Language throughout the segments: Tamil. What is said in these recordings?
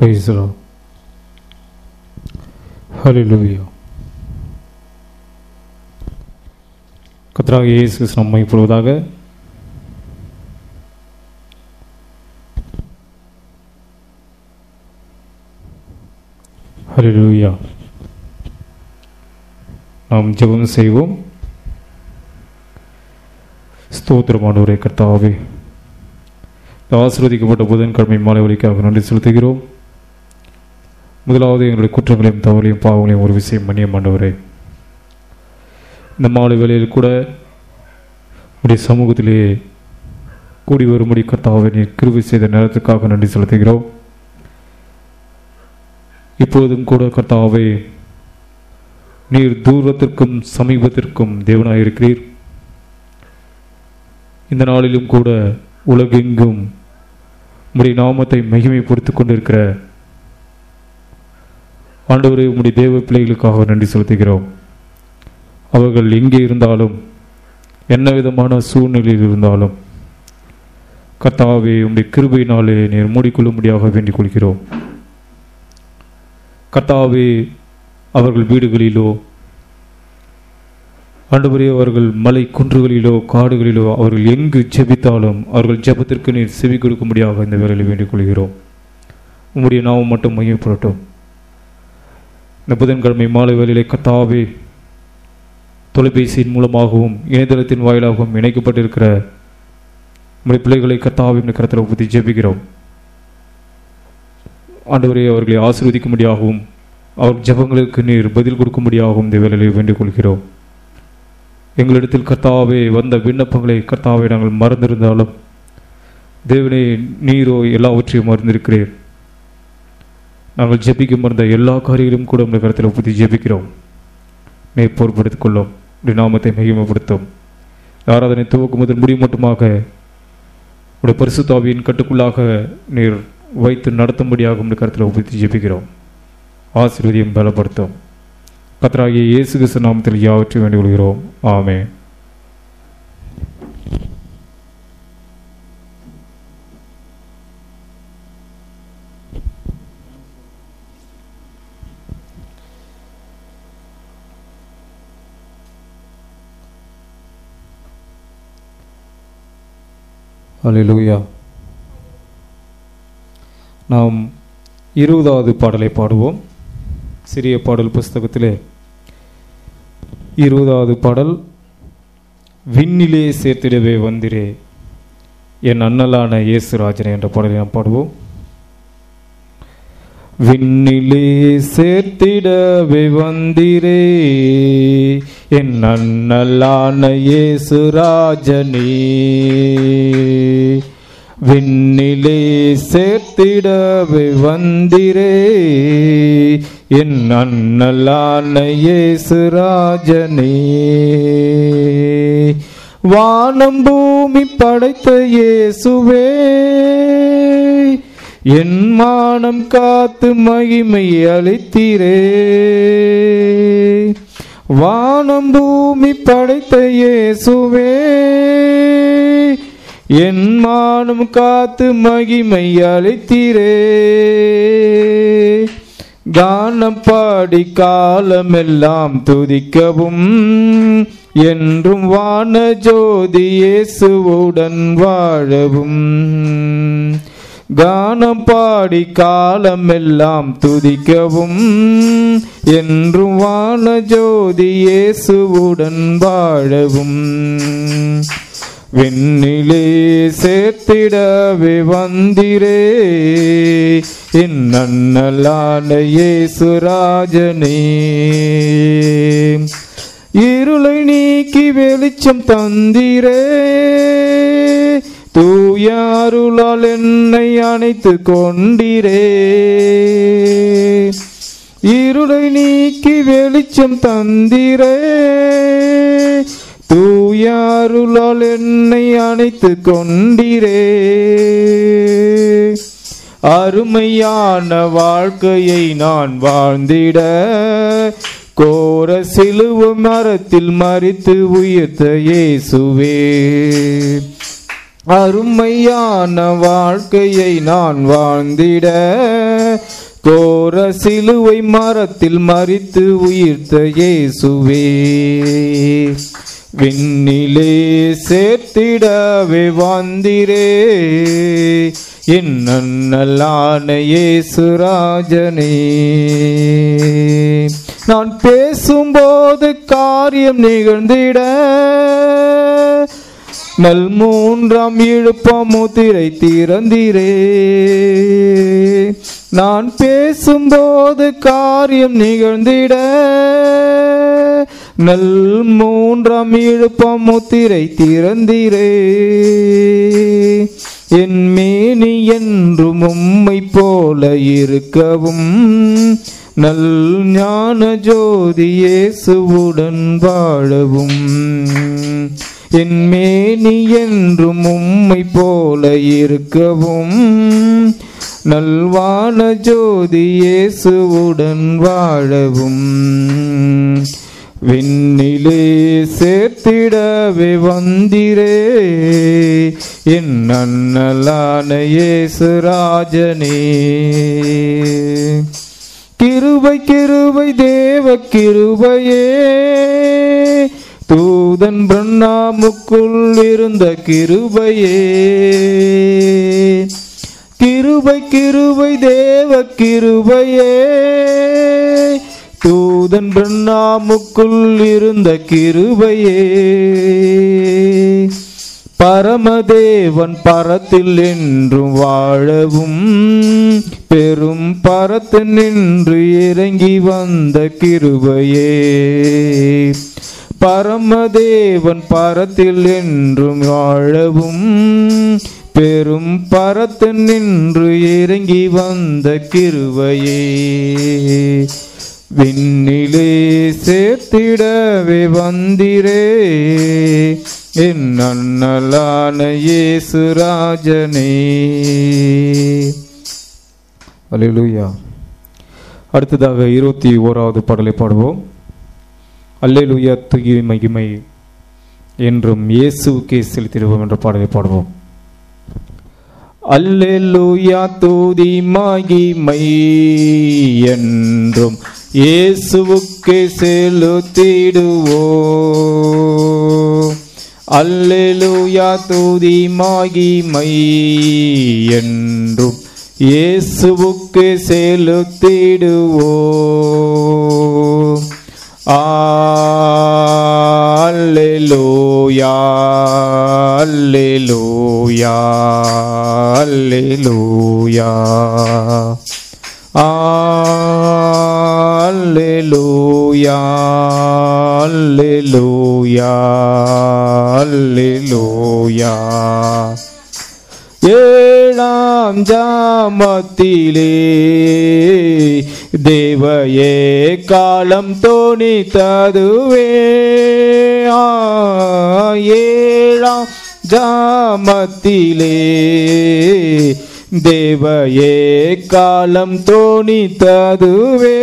Praise the Lord. Hallelujah. கத்ராக இயேசு கிறிஸ்து நம்மை இப்பொழுதாக ஹalleluya நாம் ஜெபம் செய்வோம் ஸ்தோத்திரமானவரே கர்த்தாவே இந்த ஆசீர்வதிக்கப்பட்ட புதன்கிழமை மாலை வழிக்காக நன்றி செலுத்துகிறோம் முதலாவது எங்களுடைய குற்றங்களையும் தவறையும் பாவங்களையும் ஒரு விஷயம் மன்னிய மாண்டவரே இந்த மாலை வேளையில் கூட உடைய சமூகத்திலே கூடி வரும்படி கர்த்தாவை நீர் கிருபை செய்த நேரத்துக்காக நன்றி செலுத்துகிறோம் இப்பொழுதும் கூட கர்த்தாவே நீர் தூரத்திற்கும் சமீபத்திற்கும் தேவனாயிருக்கிறீர் இந்த நாளிலும் கூட உலகெங்கும் உம்முடைய நாமத்தை மகிமைப்படுத்திக் கொண்டிருக்கிற ஆண்டவரே உம்முடைய தேவ பிள்ளைகளுக்காக நன்றி செலுத்துகிறோம் அவர்கள் எங்கே இருந்தாலும் என்ன விதமான சூழ்நிலையில் இருந்தாலும் கர்த்தாவே உம்முடைய கிருபையினாலே நீர் மூடிக்கொள்ளும்படியாக வேண்டிக் கொள்கிறோம் கர்த்தாவே அவர்கள் வீடுகளிலோ ஆண்டவரே அவர்கள் மலை குன்றுகளிலோ காடுகளிலோ அவர்கள் எங்கு ஜெபித்தாலும் அவர்கள் ஜெபத்திற்கு நீர் செவி கொடுக்கும்படியாக இந்த வேலையில் வேண்டிக் கொள்கிறோம் உம்முடைய நாமம் மட்டும் மையப்படட்டும் இந்த புதன்கிழமை மாலை வேளையிலே கர்த்தாவே தொலைபேசியின் மூலமாகவும் இணையதளத்தின் வாயிலாகவும் இணைக்கப்பட்டிருக்கிற நம்முடைய பிள்ளைகளை கர்த்தாவின் கருத்தில் ஒப்புத்தி ஜெபிக்கிறோம் ஆண்டவரே அவர்களை ஆசீர்வதிக்கும்படியாகவும் அவர் ஜெபங்களுக்கு நீர் பதில் கொடுக்கும்படியாகவும் இந்த வேலையை வேண்டிக் கொள்கிறோம் எங்களிடத்தில் கர்த்தாவே வந்த விண்ணப்பங்களை கர்த்தாவை நாங்கள் மறந்திருந்தாலும் தேவனே நீரோ எல்லாவற்றையும் மறந்திருக்கிறீர் நாங்கள் ஜெபிக்க மறந்த எல்லா காரியங்களும் கூட உங்கள் கருத்தில் ஒப்புத்தி ஜெபிக்கிறோம் நீ பொறுப்படுத்திக் கொள்ளும் உடைய நாமத்தை மகிமைப்படுத்தும் ஆராதனை துவக்கும் முதல் முடிவு மட்டுமாக உடைய பரிசுத்தாவியின் கட்டுக்குள்ளாக நீர் வைத்து நடத்தும்படியாக உடைய கருத்தில் ஒப்புத்தி ஜெபிக்கிறோம் ஆசீர்வதியும் பலப்படுத்தும் கத்தராகிய இயேசு கிறிஸ்து நாமத்தில் யாவற்றையும் வேண்டிக் கொள்கிறோம் ஆமே அல்லேலூயா நாம் இருபதாவது பாடலை பாடுவோம் சிறிய பாடல் புஸ்தகத்திலே இருபதாவது பாடல் விண்ணிலே சேர்த்திடவே வந்திரே என் அண்ணலான இயேசுராஜனே என்ற பாடலை நாம் பாடுவோம் விண்ணிலே சேர்த்திடவே வந்திரே என் அண்ணலான இயேசுராஜனே விண்ணிலே சேர்த்திடவே வந்திரே என் அண்ணலான இயேசுராஜனே வானம் பூமி படைத்த இயேசுவே என் மானம் காத்து மகிமை அளித்தீரே வானம் பூமி படைத்த இயேசுவே என் மானம் காத்து மகிமை அளித்தீரே கானம் பாடி காலமெல்லாம் துதிக்கவும் என்றும் வான ஜோதி இயேசுவுடன் வாழவும் கானம் பாடி காலமெல்லாம் துதிக்கவும் என்றும் வான ஜோதி இயேசுவுடன் வாழவும் விண்ணிலே சேர்த்திடவே வந்திரே என் அண்ணலான இயேசுராஜனே இருளை நீக்கி வெளிச்சம் தந்திரே தூய அருளால் என்னை அணைத்து கொண்டிரே இருளை நீக்கி வெளிச்சம் தந்திரே தூய அருளால் என்னை அணைத்து கொண்டிரே அருமையான வாழ்க்கையை நான் வாழ்ந்திட கோர சிலுவ மரத்தில் மறித்து உயிர்த்த இயேசுவே அருமையான வாழ்க்கையை நான் வாழ்ந்திட கோர சிலுவை மரத்தில் மறித்து உயிர்த்த இயேசுவே விண்ணிலே சேர்த்திடவே வந்திரே என் அண்ணலான இயேசு ராஜனே நான் பேசும்போது காரியம் நிகழ்ந்திட நல் மூன்றாம் இழுப்பம் முத்திரை திறந்திரே நான் பேசும்போது காரியம் நிகழ்ந்திட நல் மூன்றாம் இழுப்பம் முத்திரை திறந்திரே என் மேனி என்றும் உம்மை போல இருக்கவும் நல் ஞான ஜோதி இயேசுவுடன் வாழவும் என் மேனி என்றும் உம்மை போல இருக்கவும் நல்வான ஜோதி இயேசுவுடன் வாழவும் விண்ணிலே சேர்த்திடவே வந்திரே என் அண்ணலான இயேசு ராஜனே கிருபை கிருபை தேவ கிருபையே தூதன் பிரண்ணாமுக்குள் இருந்த கிருபையே கிருபை கிருபை தேவ கிருபையே தூதன் பிரண்ணாமுக்குள் இருந்த கிருபையே பரமதேவன் பரத்தில் என்றும் வாழவும் பெரும் பரத்து நின்று இறங்கி வந்த கிருபையே பரமதேவன் பரத்தில் என்றும் வாழவும் பெரும் பரத்து நின்று இறங்கி வந்த கிருபையே விண்ணிலே சேர்த்திடவே வந்திரே என் அண்ணலான இயேசு ராஜனே அல்லேலூயா அடுத்ததாக இருபத்தி ஓராவது பாடலை பாடுவோம் அல்லேலூயா துகி மகிமை என்றும் இயேசுவுக்கே செலுத்திடுவோம் என்ற பாடலை பாடுவோம் அல்லேலூயா தூதி மகிமை என்றும் இயேசுவுக்கே செலுத்திடுவோம் அல்லேலூயா தூதி மகிமை என்றும் இயேசுவுக்கு செலுத்திடுவோம் அல்லேலூயா அல்லேலூயா அல்லேலூயா அல்லேலூயா அல்லேலூயா அல்லேலூயா ஏழாம் ஜாமத்திலே தேவையே காலம் தோணித்ததுவே ஆ, ஏழாம் ஜாமத்திலே தேவையே காலம் தோணித்ததுவே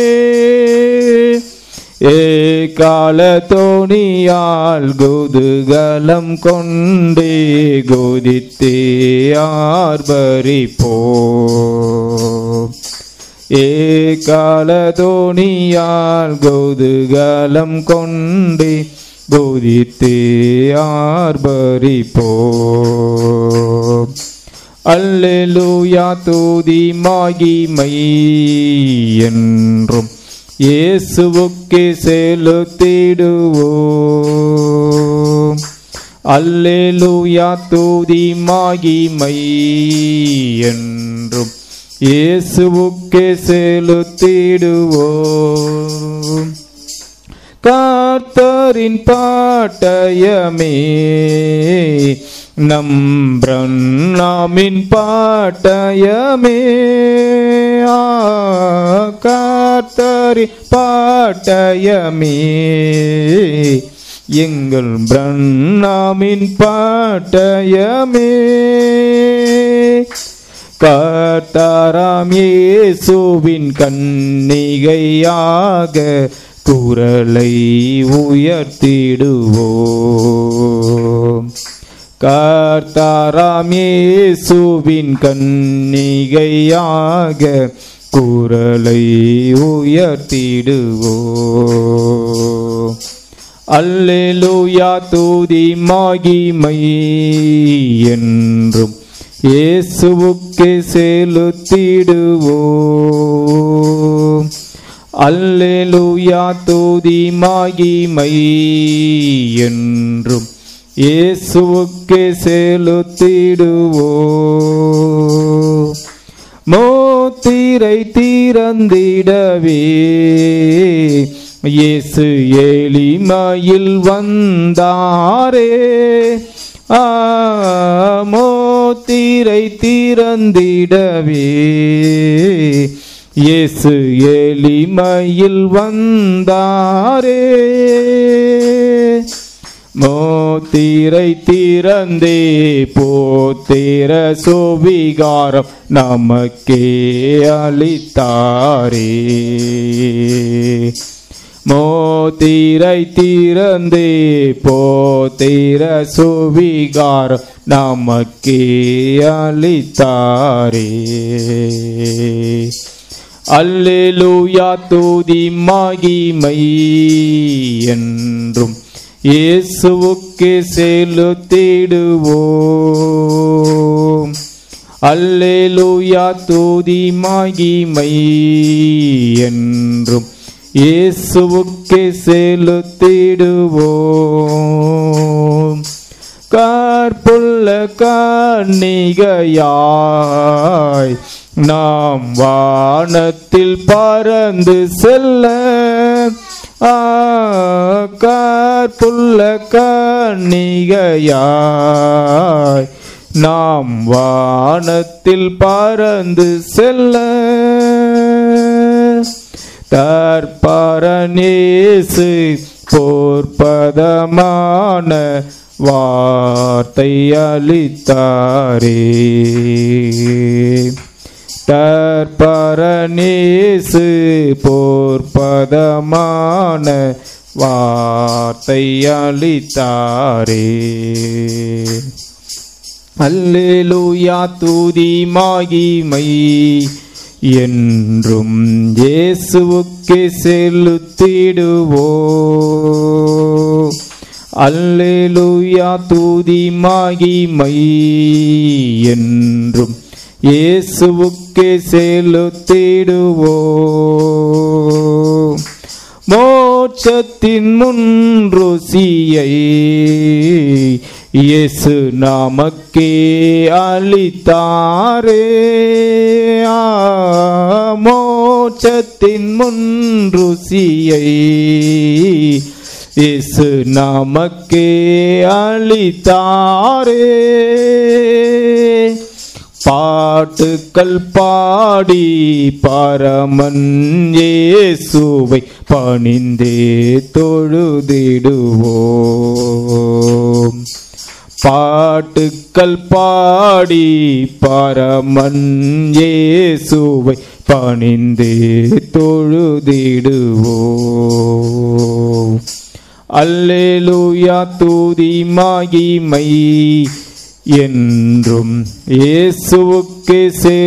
ஏ கால தோணியால் குதுகலம் கொண்டே குதித்தே ஆர்பரிப்போ ஏ கால தோணியால் குதுகலம் கொண்டே குதித்தே ஆர்பரிப்போ அல்லேலூயா தூதி மகிமை என்றும் இயேசுவுக்கே செலுத்திடுவோம் அல்லேலூயா தூதி மகிமை என்றும் இயேசுவுக்கே செலுத்திடுவோம் கார்த்தரின் பாட்டயமே நம் பிரண்ணாமின் பாட்டயமே ஆ, கார்த்தரி பாட்டயமே எங்கள் பிரண்ணாமின் பாட்டயமே காட்டாராம் இயேசுவின் கன்னிகையாக குரலை உயர்த்திடுவோம் கார்த்தாராம் இயேசுவின் கன்னிகையாக குரலை உயர்த்திடுவோ அல்லேலூயா தூதி மகிமை என்றும் இயேசுவுக்கு செலுத்திடுவோ அல்லேலூயா தூதி மகிமை என்றும் இயேசுவுக்கு செலுத்திடுவோ மோத்திரை தீரந்திடவே இயேசு எளிமையில் வந்தாரே ஆமோத்திரை தீரந்திடவே இயேசு எளிமையில் வந்தாரே மோத்திரை திறந்தே போத்திர சுவிகாரம் நமக்கே அளித்தாரே மோத்திரை திறந்தே போத்திர சுவிகாரம் நமக்கே அளித்தாரே அல்லேலூயா தூதி மகிமை என்றும் இயேசுவுக்கு செலுத்திடுவோம் அல்லேலூயா தூதி மகிமை என்றும் இயேசுவுக்கு செலுத்திடுவோம் கற்புள்ள கண்ணிகையாய் நாம் வானத்தில் பறந்து செல்ல ஆ, கற்புள்ள கண்ணிகையாய் நாம் வானத்தில் பறந்து செல்ல தற்பரநேசு போர்ப்பதமான வார்த்தை அளித்தாரே தற்பரநேசு போர்ப்பதமான வார்த்தை அளித்தாரே அல்லேலூயா தூதி மகிமை என்றும் இயேசுவுக்கு செலுத்திடுவோ அல்லேலூயா தூதி மகிமை என்றும் இயேசுவுக்கு செலுத்திடுவோ மோட்சத்தின் முன் ருசியை இயேசு நமக்கே அளித்தாரே ஆ, மோட்சத்தின் முன் ருசியை இயேசு நமக்கே அளித்தாரே பாட்டுக்கள் பாடி பரமன் இயேசுவை பணிந்தே தொழுதிடுவோம் பாட்டுக்கள் பாடி பரமன் இயேசுவை பணிந்தே தொழுதிடுவோம் அல்லேலூயா தூதி மகிமை என்றும் இயேசுவுக்கு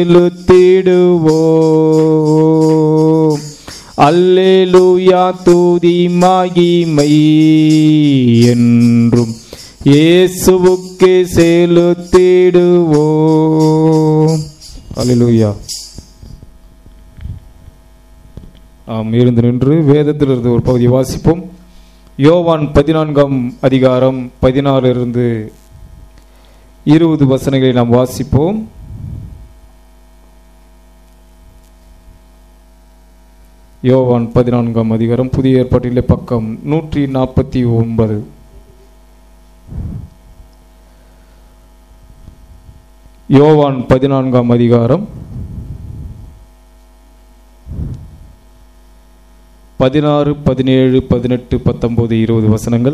செலுத்திடுவோம் அல்லேலூயா தூதி மகிமை என்றும் இயேசுவுக்கு செலுத்திடுவோம் அல்லேலூயா ஆம் இருந்து நின்று வேதத்திலிருந்து ஒரு பகுதி வாசிப்போம் யோவான் பதினான்காம் அதிகாரம் பதினாலிருந்து இருபது வசனங்களை நாம் வாசிப்போம் யோவான் பதினான்காம் அதிகாரம் புதிய ஏற்பாட்டிலே பக்கம் நூற்றி நாற்பத்தி ஒன்பது யோவான் பதினான்காம் அதிகாரம் பதினாறு பதினேழு பதினெட்டு பத்தொன்பது இருபது வசனங்கள்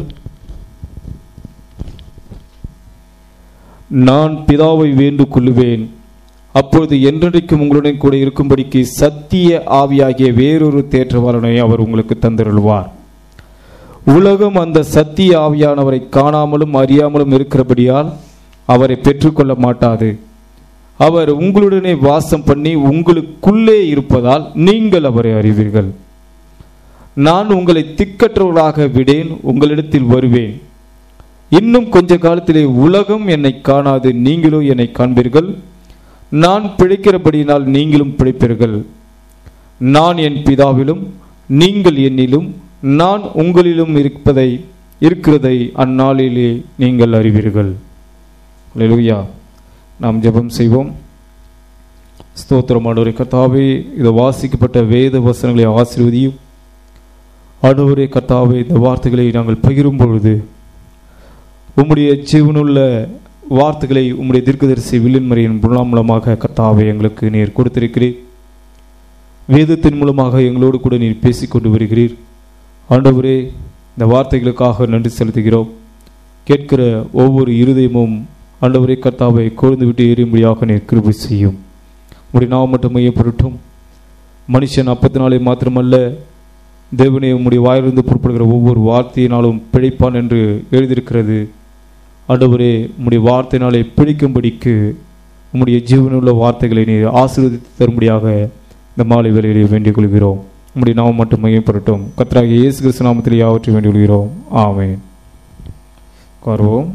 நான் பிதாவை வேண்டிக் கொள்ளுவேன் அப்பொழுது என்றென்றைக்கும் உங்களுடன் கூட இருக்கும்படிக்கு சத்திய ஆவியாகிய வேறொரு தேற்றவாளனை அவர் உங்களுக்கு தந்திருள்வார் உலகம் அந்த சத்திய ஆவியானவரை காணாமலும் அறியாமலும் இருக்கிறபடியால் அவரை பெற்றுக்கொள்ள மாட்டாது அவர் உங்களுடனே வாசம் பண்ணி உங்களுக்குள்ளே இருப்பதால் நீங்கள் அவரை அறிவீர்கள் நான் உங்களை திக்கற்றவர்களாக விடேன் உங்களிடத்தில் வருவேன் இன்னும் கொஞ்ச காலத்திலே உலகம் என்னை காணாது நீங்களோ என்னை காண்பீர்கள் நான் பிழைக்கிறபடியினால் நீங்களும் பிழைப்பீர்கள் நான் என் பிதாவிலும் நீங்கள் என்னிலும் நான் உங்களிலும் இருப்பதை இருக்கிறதை அந்நாளிலே நீங்கள் அறிவீர்கள் அல்லேலூயா நாம் ஜெபம் செய்வோம் ஸ்தோத்திரமானவரே கர்த்தாவே இது வாசிக்கப்பட்ட வேத வசனங்களை ஆசீர்வதியும் ஆண்டவரே கர்த்தாவே இந்த வார்த்தைகளை நாங்கள் பகிரும் பொழுது உம்முடைய ஜீவனுள்ள வார்த்தைகளை உம்முடைய தீர்க்கதரிசி வில்லின்மறையின் புலாம் மூலமாக கர்த்தாவே எங்களுக்கு நீர் கொடுத்திருக்கிறீர் வேதத்தின் மூலமாக எங்களோடு கூட நீர் பேசிக்கொண்டு வருகிறீர் ஆண்டவரே இந்த வார்த்தைகளுக்காக நன்றி செலுத்துகிறோம் கேட்கிற ஒவ்வொரு இருதயமும் ஆண்டவரே கர்த்தாவை கொழுந்து விட்டு எறியும்படியாக நீர் கிருபை செய்யும் உடைய நாம மட்டும் மையப்படட்டும் மனுஷன் அப்பத்தினாலே மாத்திரமல்ல தேவனே உம்முடைய வாயிலிருந்து புறப்படுகிற ஒவ்வொரு வார்த்தையினாலும் பிழைப்பான் என்று எழுதியிருக்கிறது ஆண்டவரே உம்முடைய வார்த்தையினாலே பிழைக்கும்படிக்கு உம்முடைய ஜீவனுள்ள வார்த்தைகளை நீர் ஆசீர்வதித்து தரும்படியாக இந்த மாலை வேலையிலே வேண்டிக் கொள்கிறோம் உம்முடைய நாமம் மட்டும் மையப்படட்டும் கத்ராகிய இயேசு கிறிஸ்து நாமத்தில் யாவற்றை வேண்டிக் கொள்கிறோம் ஆமென் உட்காருவோம்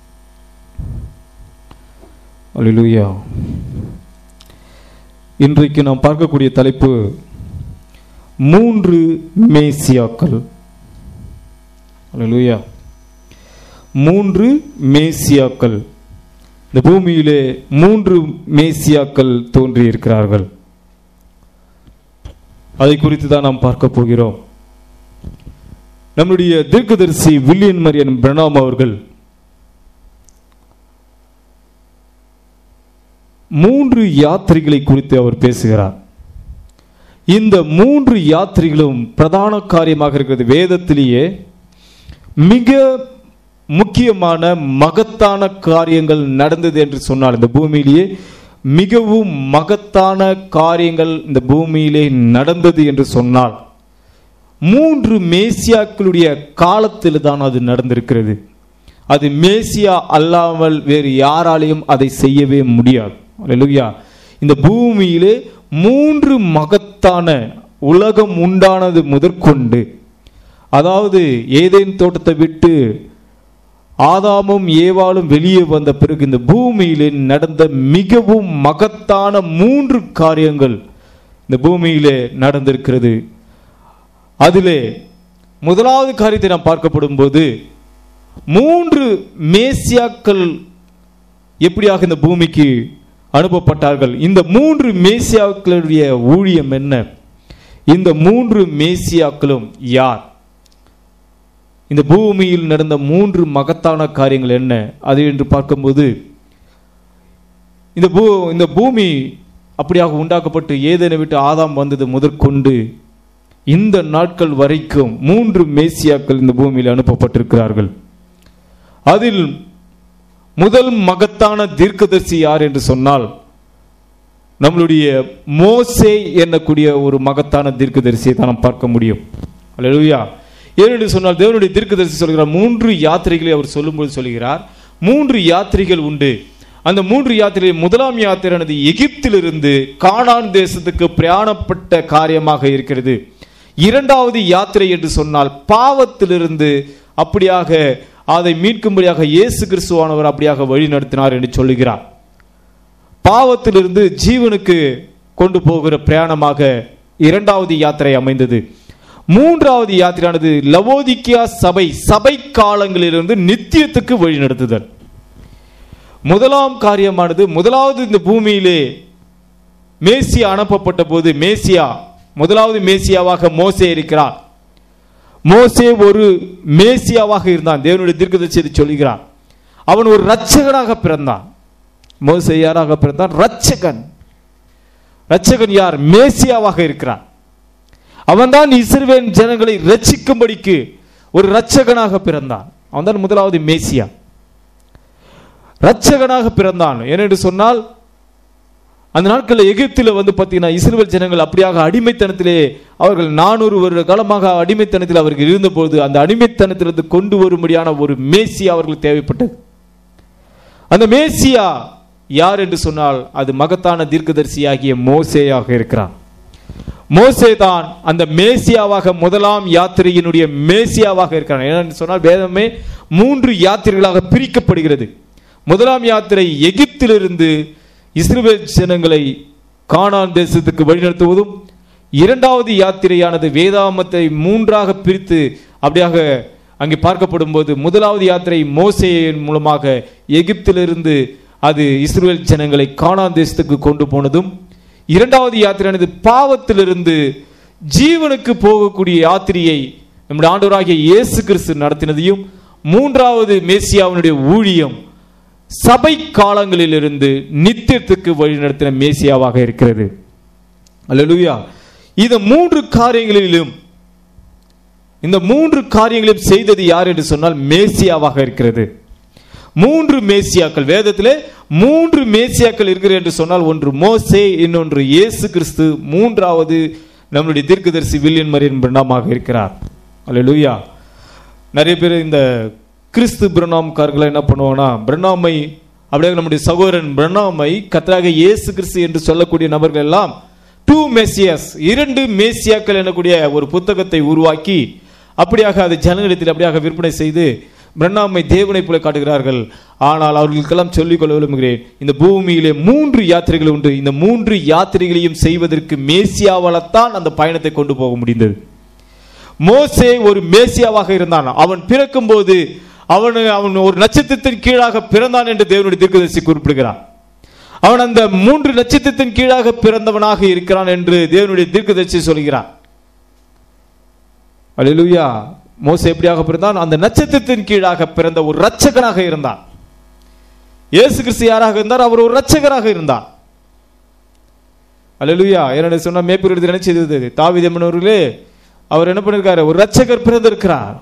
அல்லேலூயா இன்றைக்கு நாம் பார்க்கக்கூடிய தலைப்பு மூன்று மேசியாக்கள் அல்லேலூயா மூன்று மேசியாக்கள் இந்த பூமியிலே மூன்று மேசியாக்கள் தோன்றி இருக்கிறார்கள் அதை குறித்து தான் நாம் பார்க்க போகிறோம் நம்முடைய தீர்க்கதரிசி வில்லியன் மரியன் பிரணாம் அவர்கள் மூன்று யாத்திரைகளை குறித்து அவர் பேசுகிறார் இந்த மூன்று யாத்திரைகளும் பிரதான காரியமாக இருக்கிறது வேதத்திலேயே மிக முக்கியமான மகத்தான காரியங்கள் நடந்தது என்று சொன்னால் இந்த பூமியிலேயே மிகவும் மகத்தான காரியங்கள் இந்த பூமியிலே நடந்தது என்று சொன்னால் மூன்று மேசியாக்களுடைய காலத்தில் தான் அது நடந்திருக்கிறது அது மேசியா அல்லாமல் வேறு யாராலையும் அதை செய்யவே முடியாது அல்லேலூயா இந்த பூமியிலே மூன்று மகத்தான உலகம் உண்டானது முதற்கொண்டு அதாவது ஏதேன் தோட்டத்தை விட்டு ஆதாமும் ஏவாளும் வெளியே வந்த பிறகு இந்த பூமியிலே நடந்த மிகவும் மகத்தான மூன்று காரியங்கள் இந்த பூமியிலே நடந்திருக்கிறது அதிலே முதலாவது காரியத்தை நாம் பார்க்கப்படும் போது மூன்று மேசியாக்கள் எப்படியாக இந்த பூமிக்கு அனுப்பப்பட்டார்கள் இந்த மூன்று மேசியாக்களுடைய ஊழியம் என்ன இந்த மூன்று மேசியாக்களும் யார் இந்த பூமியில் நடந்த மூன்று மகத்தான காரியங்கள் என்ன அது என்று பார்க்கும்போது இந்த பூ இந்த பூமி அப்படியாக உண்டாக்கப்பட்டு ஏதேனை விட்டு ஆதாம் வந்தது முதற்கொண்டு இந்த நாட்கள் வரைக்கும் மூன்று மேசியாக்கள் இந்த பூமியில் அனுப்பப்பட்டிருக்கிறார்கள் அதில் முதல் மகத்தான தீர்க்கதரிசி யார் என்று சொன்னால் நம்மளுடைய மோசே என்னக்கூடிய ஒரு மகத்தான தீர்க்கதரிசியை தான் நாம் பார்க்க முடியும் அல்லேலூயா ஏனென்று சொன்னால் தேவனுடைய தீர்க்கதரிசி சொல்கிறார் மூன்று யாத்திரைகளை அவர் சொல்லும்போது சொல்கிறார் மூன்று யாத்திரைகள் உண்டு அந்த மூன்று யாத்திரை முதலாம் யாத்திரையானது எகிப்திலிருந்து கானான் தேசத்துக்கு பிரயாணப்பட்ட காரியமாக இருக்கிறது இரண்டாவது யாத்திரை என்று சொன்னால் பாவத்திலிருந்து அப்படியாக அதை மீட்கும்படியாக இயேசு கிறிஸ்துவானவர் அப்படியாக வழி நடத்தினார் என்று சொல்லுகிறார் பாவத்திலிருந்து ஜீவனுக்கு கொண்டு போகிற பிரயாணமாக இரண்டாவது யாத்திரை அமைந்தது மூன்றாவது யாத்திரையானது லவோதிக்கியா சபை சபை காலங்களிலிருந்து நித்தியத்துக்கு வழி நடத்துதல் முதலாம் காரியமானது முதலாவது இந்த பூமியிலே மேசியா அனுப்பப்பட்ட போது மேசியா முதலாவது மேசியாவாக மோசே இருக்கிறார் மோசே ஒரு மேசியாவாக இருந்தான் தேவனுடைய தீர்க்கதரிசி சொல்லுகிறான் அவன் ஒரு ரட்சகனாக பிறந்தான் மோசே யாராக பிறந்தான் ரட்சகன் ரட்சகன் யார் மேசியாவாக இருக்கிறான் அவன்தான் இஸ்ரவேல் ஜனங்களை ரட்சிக்கும்படிக்கு ஒரு ரட்சகனாக பிறந்தான் அவன்தான் முதலாவது மேசியா ரட்சகனாக பிறந்தான் ஏனென்று சொன்னால் அந்த நாட்களில் எகிப்தில் வந்து பார்த்தீங்கன்னா இஸ்ரேல் ஜனங்கள் அப்படியாக அடிமைத்தனத்திலே அவர்கள் நானூறு வருட காலமாக அடிமைத்தனத்தில் அவர்கள் இருந்தபோது அந்த அடிமைத்தனத்திலிருந்து கொண்டு வரும்படியான ஒரு மேசியா அவர்களுக்கு தேவைப்பட்டது அந்த மேசியா யார் என்று சொன்னால் அது மகத்தான தீர்க்கதரிசியாகிய மோசேயாக இருக்கிறான் மோசே தான் அந்த மேசியாவாக முதலாம் யாத்திரையினுடைய மேசியாவாக இருக்கிறான் ஏனென்று சொன்னால் வேதமே மூன்று யாத்திரைகளாக பிரிக்கப்படுகிறது முதலாம் யாத்திரை எகிப்திலிருந்து இஸ்ரவேல் ஜனங்களை கானான் தேசத்துக்கு வழிநடத்துவதும் இரண்டாவது யாத்திரையானது வேதாமத்தை மூன்றாக பிரித்து அப்படியாக அங்கே பார்க்கப்படும்போது முதலாவது யாத்திரை மோசேயின் மூலமாக எகிப்திலிருந்து அது இஸ்ரவேல் ஜனங்களை கானான் தேசத்துக்கு கொண்டு போனதும் இரண்டாவது யாத்திரையானது பாவத்திலிருந்து ஜீவனுக்கு போகக்கூடிய யாத்திரையை நம்முடைய ஆண்டவராகிய இயேசு கிறிஸ்து நடத்தினதையும் மூன்றாவது மேசியாவினுடைய ஊழியம் சபை காலங்களிலிருந்து நித்தியத்துக்கு வழிநடத்தின மேசியாவாக இருக்கிறது அல்லேலூயா இந்த மூன்று காரியங்களிலும் இந்த மூன்று காரியங்களையும் செய்தது யார் என்று சொன்னால் மேசியாவாக இருக்கிறது மூன்று மேசியாக்கள் வேதத்திலே மூன்று மேசியாக்கள் இருக்கிறது என்று சொன்னால் ஒன்று மோசே இன்னொன்று இயேசு கிறிஸ்து மூன்றாவது நம்முடைய தீர்க்கதரிசி வில்லியன் மரியன் பிரணாமாக இருக்கிறார் அல்லேலூயா நிறைய பேர் இந்த கிறிஸ்து பிரணாம்காரர்களை என்ன பண்ணுவாங்கன்னா பிரணாமை அப்படியே நம்முடைய சகோதரன் பிரணாமை கத்தராக இயேசு கிறிஸ்து என்று சொல்லக்கூடிய நபர்கள் எல்லாம் டூ மெசியஸ் இரண்டு மேசியாக்கள் எனக்கூடிய ஒரு புத்தகத்தை உருவாக்கி அப்படியாக அது ஜனங்களிடத்தில் அப்படியாக விற்பனை செய்து பிரண்ணாமை தேவனை போல காட்டுகிறார்கள் ஆனால் அவர்களுக்கெல்லாம் சொல்லிக் கொள்ள விரும்புகிறேன் இந்த பூமியிலே மூன்று யாத்திரைகள் உண்டு இந்த மூன்று யாத்திரைகளையும் செய்வதற்கு மேசியாவால்தான் அந்த பயணத்தை கொண்டு போக முடிந்தது மோசே ஒரு மேசியாவாக இருந்தான் அவன் பிறக்கும்போது அவன் அவன் ஒரு நட்சத்திரத்தின் கீழாக பிறந்தான் என்று தேவனுடைய தீர்க்கதரிசி குறிப்பிடுகிறான் அவன் அந்த மூன்று நட்சத்திரத்தின் கீழாக பிறந்தவனாக இருக்கிறான் என்று தேவனுடைய தீர்க்கதரிசி சொல்கிறான் அல்லேலூயா மோசே எப்படியாக பிறந்தான் அந்த நட்சத்திரத்தின் கீழாக பிறந்த ஒரு இரட்சகனாக இருந்தான் இயேசு கிறிஸ்து யாராக இருந்தார் அவர் ஒரு இரட்சகராக இருந்தார் அல்லேலூயா என்ன சொன்னா மேப்பூர் எடுத்து நினைச்சது தாவித மன்னர்களே அவர் என்ன பண்ணிருக்காரு ஒரு இரட்சகர் பிறந்திருக்கிறார்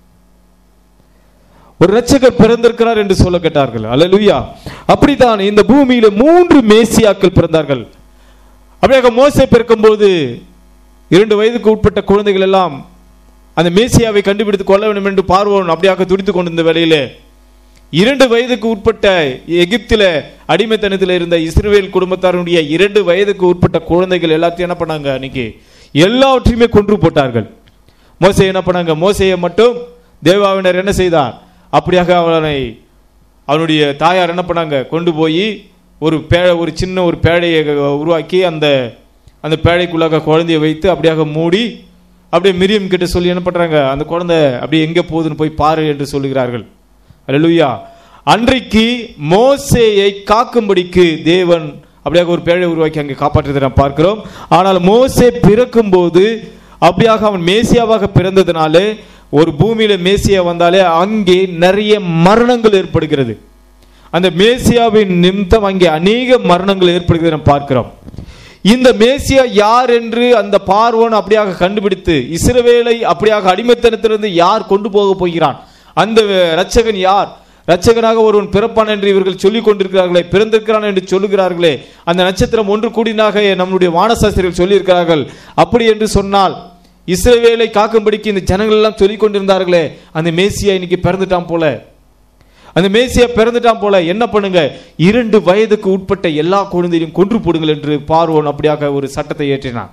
ஒரு இரட்சகர் பிறந்திருக்கிறார் என்று சொல்ல கேட்டார்கள் அல்லேலூயா அப்படித்தான் இந்த பூமியில மூன்று மேசியாக்கள் பிறந்தார்கள் அப்படியாக மோசே பிறக்கும்போது இரண்டு வயதுக்கு உட்பட்ட குழந்தைகள் எல்லாம் அந்த மேசியாவை கண்டுபிடித்து கொள்ள வேண்டும் என்று பார்வோன் அப்படியாக துடித்துக் கொண்டிருந்த வேளையிலே இரண்டு வயதுக்கு உட்பட்ட எகிப்தில அடிமைத்தனத்தில் இருந்த இஸ்ரேல் குடும்பத்தாருடைய இரண்டு வயதுக்கு உட்பட்ட குழந்தைகள் எல்லாத்தையும் என்ன பண்ணாங்க அன்னைக்கு எல்லாவற்றையுமே கொன்று போட்டார்கள் மோசை என்ன பண்ணாங்க மோசையை மட்டும் தேவாவினர் என்ன செய்தார் அப்படியாக அவனை அவனுடைய தாயார் என்ன பண்ணாங்க கொண்டு போய் ஒரு பே ஒரு சின்ன ஒரு பேழையை உருவாக்கி அந்த அந்த பேழைக்குள்ளாக குழந்தைய வைத்து அப்படியாக மூடி அப்படியே மிரியம் கிட்ட சொல்லி என்ன பண்றாங்க அந்த குழந்தை அப்படியே எங்க போகுதுன்னு போய் பாரு என்று சொல்லுகிறார்கள் அல்லேலூயா அன்றைக்கு மோசேயை காக்கும்படிக்கு தேவன் அப்படியாக ஒரு பேழை உருவாக்கி அங்கே காப்பாற்றுவதை நாம் பார்க்கிறோம் ஆனால் மோசே பிறக்கும்போது அப்படியாக அவன் மேசியாவாக பிறந்ததுனாலே ஒரு பூமியில மேசியா வந்தாலே அங்கே நிறைய மரணங்கள் ஏற்படுகிறது அந்த மேசியாவின் நிமித்தம் அங்கே அநேக மரணங்கள் ஏற்படுகிறது நாம் பார்க்கிறோம் இந்த மேசியா யார் என்று அந்த பார்வோன் அப்படியாக கண்டுபிடித்து இஸ்ரவேலை அப்படியாக அடிமைத்தனத்திலிருந்து யார் கொண்டு போக போகிறான் அந்த இரட்சகன் யார் இரட்சகனாக ஒருவன் பிறப்பான் என்று இவர்கள் சொல்லிக் கொண்டிருக்கிறார்களே பிறந்திருக்கிறான் என்று சொல்லுகிறார்களே அந்த நட்சத்திரம் ஒன்று கூடினாக நம்முடைய வானசாஸ்திரிகள் சொல்லியிருக்கிறார்கள் அப்படி என்று சொன்னால் இஸ்ரவேலை காக்கும்படிக்கு இந்த ஜனங்கள் எல்லாம் சொல்லிக் கொண்டிருந்தார்களே அந்த மேசியா இன்னைக்கு பிறந்துட்டான் போல அந்த மேசியா பிறந்துட்டான் போல என்ன பண்ணுங்க இரண்டு வயதுக்கு உட்பட்ட எல்லா குழந்தையும் கொன்று போடுங்கள் என்று பார்வோன் அப்படியாக ஒரு சட்டத்தை ஏற்றினான்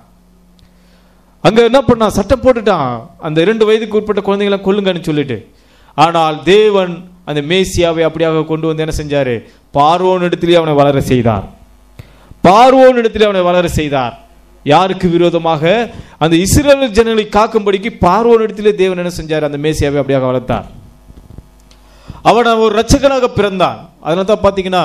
அங்க என்ன பண்ணான் சட்டம் போட்டுட்டான் அந்த இரண்டு வயதுக்கு உட்பட்ட குழந்தைகளை கொல்லுங்கன்னு சொல்லிட்டு ஆனால் தேவன் அந்த மேசியாவை அப்படியாக கொண்டு வந்து என்ன செஞ்சாரு பார்வோன் இடத்திலே அவனை வளர செய்தார் பார்வோன் இடத்திலே அவனை வளர செய்தார் யாருக்கு விரோதமாக அந்த இஸ்ரேல் ஜனங்களை காக்கும்படிக்கு பார்வோன் இடத்திலே தேவன் என்ன செஞ்சார் அந்த மேசியாவை அப்படியாக வளர்த்தார் அவன் ஒரு ரட்சகனாக பிறந்தான் அதனால தான் பார்த்தீங்கன்னா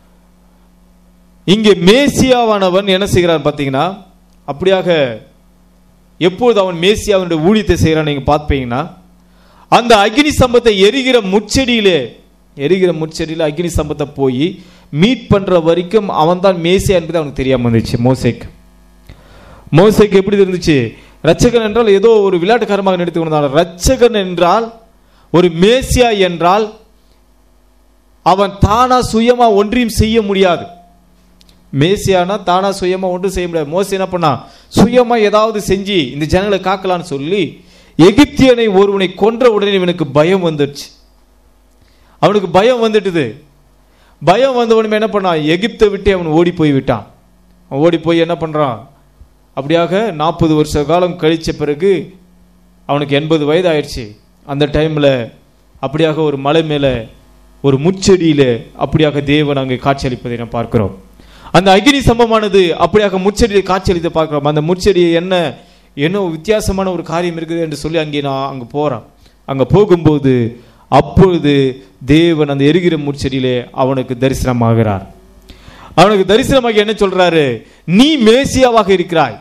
இங்கே மேசியாவானவன் என்ன செய்கிறான் பார்த்தீங்கன்னா அப்படியாக எப்பொழுது அவன் மேசியாவனுடைய ஊழியத்தை செய்கிறான் நீங்க பார்ப்பீங்கன்னா அந்த அக்னி சம்பத்தை எரிகிற முச்செடியிலே எரிகிற முச்செடியில் அக்னி சம்பத்தை போய் மீட் பண்ற வரைக்கும் அவன் தான் மேசியா என்பது அவனுக்கு தெரியாம இருந்துச்சு மோசைக்கு மோசைக்கு எப்படி இருந்துச்சு ரட்சகன் என்றால் ஏதோ ஒரு விளையாட்டுக்காரமாக நடித்து கொண்டான் ரட்சகன் என்றால் ஒரு மேசியா என்றால் அவன் தானா சுயமா ஒன்றையும் செய்ய முடியாது மேசியானா தானா சுயமா ஒன்றும் செய்ய முடியாது மோசி என்ன பண்ணா சுயமா ஏதாவது செஞ்சு இந்த ஜனங்களை காக்கலான்னு சொல்லி எகிப்தியனை ஒருவனை கொன்ற உடனே இவனுக்கு பயம் வந்துடுச்சு அவனுக்கு பயம் வந்துட்டுது பயம் வந்தவனுமே என்ன பண்ணான் எகிப்தை விட்டு அவன் ஓடி போய் விட்டான் அவன் ஓடி போய் என்ன பண்றான் அப்படியாக நாற்பது வருஷ காலம் கழிச்ச பிறகு அவனுக்கு எண்பது வயது ஆயிடுச்சு அந்த டைம்ல அப்படியாக ஒரு மலை மேல ஒரு முச்செடியில அப்படியாக தேவன் அங்கே காட்சியளிப்பதை நாம் பார்க்கிறோம் அந்த அக்னி சம்பமானது அப்படியாக முச்செடியை காட்சியளித்து பார்க்கிறோம் அந்த முச்செடியை என்ன என்ன வித்தியாசமான ஒரு காரியம் இருக்குது என்று சொல்லி அங்கே நான் அங்கே போறேன் அங்க போகும்போது அப்பொழுது தேவன் அந்த எரிகிற முச்செடியிலே அவனுக்கு தரிசனமாகிறார் அவனுக்கு தரிசனமாகி என்ன சொல்றாரு நீ மேசியாவாக இருக்கிறாய்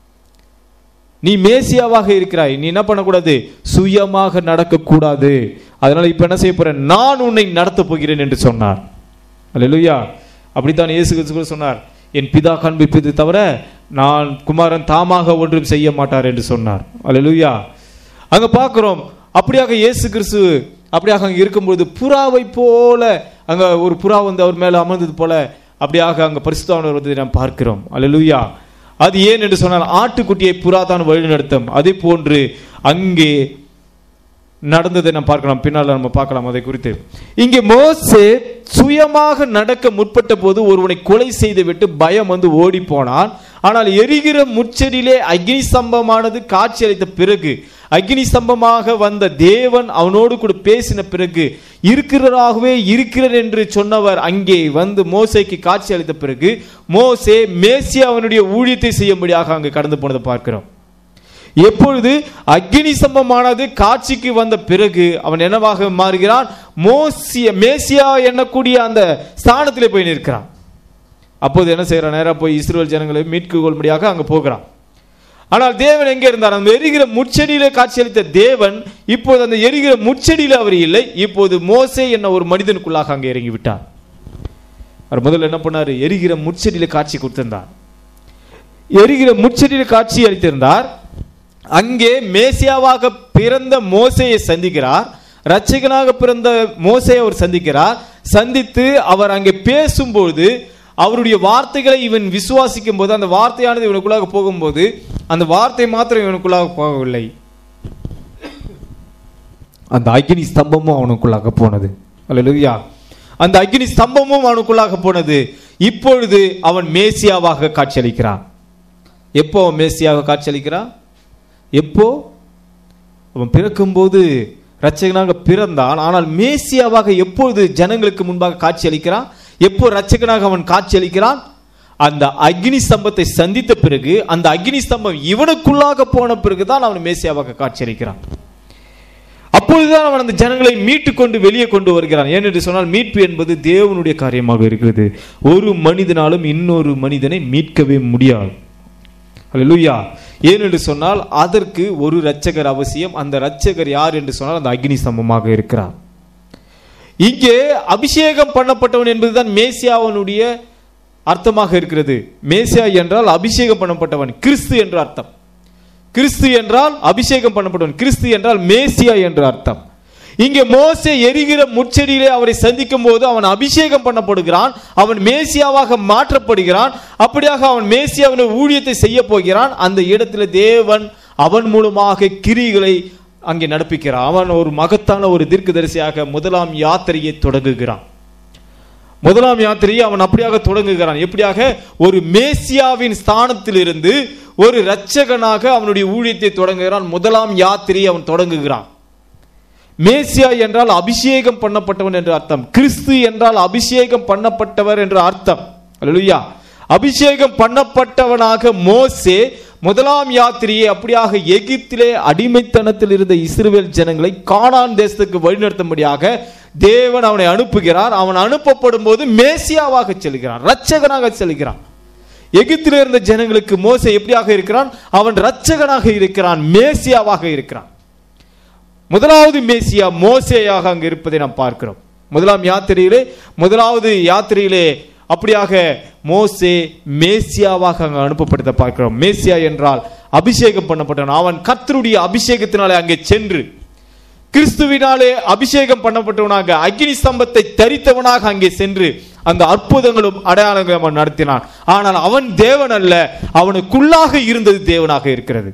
நீ மேசியாவாக இருக்கிறாய் நீ என்ன பண்ணக்கூடாது சுயமாக நடக்கக்கூடாது அதனால இப்ப என்ன செய்ய போற நான் உன்னை நடத்த போகிறேன் என்று சொன்னார் அல்லேலூயா அப்படித்தான் இயேசு கிறிஸ்து கூட சொன்னார் என் பிதா காண்பிப்பது தவிர நான் குமாரன் தாமாக ஒன்றும் செய்ய மாட்டார் என்று சொன்னார் அல்லேலூயா அங்க பார்க்கிறோம் அப்படியாக இயேசு கிறிஸ்து அப்படியாக அங்க இருக்கும்போது புறாவை போல அங்க ஒரு புறா வந்து அவர் மேல அமர்ந்தது போல அப்படியாக அங்க பரிசுத்தவானவர் வந்ததை நாம் பார்க்கிறோம் அல்லேலூயா அது ஏன் என்று சொன்னால் ஆட்டுக்குட்டியை புறா தான் வழிநடத்தும் அதே போன்று அங்கே நடந்ததை நாம் பார்க்கலாம் பின்னால் நம்ம பார்க்கலாம் அதை குறித்து இங்கே மோசே சுயமாக நடக்க முற்பட்ட போது ஒருவனை கொலை செய்து விட்டு பயம் வந்து ஓடி போனான் ஆனால் எரிகிற முச்செடியிலே அக்னி ஸ்தம்பமானது காட்சியளித்த பிறகு அக்னி ஸ்தம்பமாக வந்த தேவன் அவனோடு கூட பேசின பிறகு இருக்கிறதாகவே இருக்கிறார் என்று சொன்னவர் அங்கே வந்து மோசேக்கு காட்சி அளித்த பிறகு மோசே மேசியா அவனுடைய ஊழியத்தை செய்யும்படியாக அங்கு கடந்து போனதை பார்க்கிறோம் எப்பொழுது அக்னி சம்பமானது காட்சிக்கு வந்த பிறகு அவன் என்னவாக மாறுகிறான் மோசிய மேசியா எண்ணக்கூடிய அந்த ஸ்தானத்திலே போய் நிற்கிறான் அப்போது என்ன செய்யறான் நேரா போய் இஸ்ரேல் ஜனங்களை மீட்கு கொள்படியாக அங்க போகிறான் ஆனால் தேவன் எங்கே இருந்தார் அந்த எரிகிற முச்செடியிலே காட்சியளித்த தேவன் இப்போது அந்த எரிகிற முச்செடியில அவர் இல்லை இப்போது மோசே என்ன ஒரு மனிதனுக்குள்ளாக அங்கே இறங்கி விட்டார் அவர் முதல்ல என்ன பண்ணாரு எரிகிற முச்செடியில காட்சி கொடுத்திருந்தார் எரிகிற முச்செடியில காட்சி அளித்திருந்தார் அங்கே மேசியாவாக பிறந்த மோசையை சந்திக்கிறார் ரட்சகனாக பிறந்த மோசையை அவர் சந்திக்கிறார் சந்தித்து அவர் அங்கே பேசும்போது அவருடைய வார்த்தைகளை இவன் விசுவாசிக்கும் போது அந்த வார்த்தையானது இவனுக்குள்ளாக போகும்போது அந்த வார்த்தை மாத்திரம் இவனுக்குள்ளாக போகவில்லை அந்த அக்னி ஸ்தம்பமும் அவனுக்குள்ளாக போனது அல்லேலூயா அந்த அக்னி ஸ்தம்பமும் அவனுக்குள்ளாக போனது இப்பொழுது அவன் மேசியாவாக காட்சியளிக்கிறான் எப்போ அவன் மேசியாக காட்சியளிக்கிறான் எப்போ அவன் பிறக்கும்போது ரட்சகனாக பிறந்தான் ஆனால் மேசியாவாக எப்பொழுது ஜனங்களுக்கு முன்பாக காட்சியளிக்கிறான் எப்போ ரட்சகனாக அவன் காட்சியளிக்கிறான் அந்த அக்னி ஸ்தம்பத்தை சந்தித்த பிறகு அந்த அக்னி ஸ்தம்பம் இவனுக்குள்ளாக போன பிறகுதான் அவன் மேசியாவாக காட்சியளிக்கிறான் அப்பொழுதுதான் அவன் அந்த ஜனங்களை மீட்டு கொண்டு வெளியே கொண்டு வருகிறான் ஏனென்று சொன்னால் மீட்பு என்பது தேவனுடைய காரியமாக இருக்கிறது ஒரு மனிதனாலும் இன்னொரு மனிதனை மீட்கவே முடியாது அல்லேலூயா ஏனென்று சொன்னால் அதற்கு ஒரு இரட்சகர் அவசியம் அந்த இரட்சகர் யார் என்று சொன்னால் அந்த அக்னி ஸ்தம்பமாக இருக்கிறார் இங்கே அபிஷேகம் பண்ணப்பட்டவன் என்பதுதான் மேசியாவனுடைய அர்த்தமாக இருக்கிறது மேசியா என்றால் அபிஷேகம் பண்ணப்பட்டவன் கிறிஸ்து என்ற அர்த்தம் கிறிஸ்து என்றால் அபிஷேகம் பண்ணப்பட்டவன் கிறிஸ்து என்றால் மேசியா என்ற அர்த்தம் இங்கே மோசே எரிகிற முச்செடியிலே அவரை சந்திக்கும் போது அவன் அபிஷேகம் பண்ணப்படுகிறான் அவன் மேசியாவாக மாற்றப்படுகிறான் அப்படியாக அவன் மேசியாவின் ஊழியத்தை செய்ய போகிறான் அந்த இடத்துல தேவன் அவன் மூலமாக கிரிகளை அங்கே நடப்பிக்கிறான் அவன் ஒரு மகத்தான ஒரு தீர்க்கதரிசியாக முதலாம் யாத்திரையை தொடங்குகிறான் முதலாம் யாத்திரையை அவன் அப்படியாக தொடங்குகிறான் எப்படியாக ஒரு மேசியாவின் ஸ்தானத்திலிருந்து ஒரு இரட்சகனாக அவனுடைய ஊழியத்தை தொடங்குகிறான் முதலாம் யாத்திரையை அவன் தொடங்குகிறான் மேசியா என்றால் அபிஷேகம் பண்ணப்பட்டவன் என்று அர்த்தம் கிறிஸ்து என்றால் அபிஷேகம் பண்ணப்பட்டவர் என்று அர்த்தம் அல்லேலூயா அபிஷேகம் பண்ணப்பட்டவனாக மோசே முதலாம் யாத்திரையை அப்படியாக எகிப்திலே அடிமைத்தனத்தில் இருந்த இஸ்ரவேல் ஜனங்களை கானான் தேசத்துக்கு வழிநடத்தும்படியாக தேவன் அவனை அனுப்புகிறார் அவன் அனுப்பப்படும் போது மேசியாவாக செல்கிறான் இரட்சகனாக செல்கிறான் எகிப்தில் இருந்த ஜனங்களுக்கு மோசே எப்படியாக இருக்கிறான் அவன் இரட்சகனாக இருக்கிறான் மேசியாவாக இருக்கிறான் முதலாவது மேசியா மோசேயாக அங்கு இருப்பதை நாம் பார்க்கிறோம் முதலாம் யாத்திரையிலே முதலாவது யாத்திரையிலே அப்படியாக மோசே மேசியாவாக அங்கு அனுப்பப்பட்டதை பார்க்கிறோம் மேசியா என்றால் அபிஷேகம் பண்ணப்பட்டவன் அவன் கர்த்தருடைய அபிஷேகத்தினாலே அங்கே சென்று கிறிஸ்துவினாலே அபிஷேகம் பண்ணப்பட்டவனாக அக்னி ஸ்தம்பத்தை தரித்தவனாக அங்கே சென்று அந்த அற்புதங்களும் அடையாளங்களும் அவன் நடத்தினான் ஆனால் அவன் தேவன் அல்ல அவனுக்குள்ளாக இருந்தது தேவனாக இருக்கிறது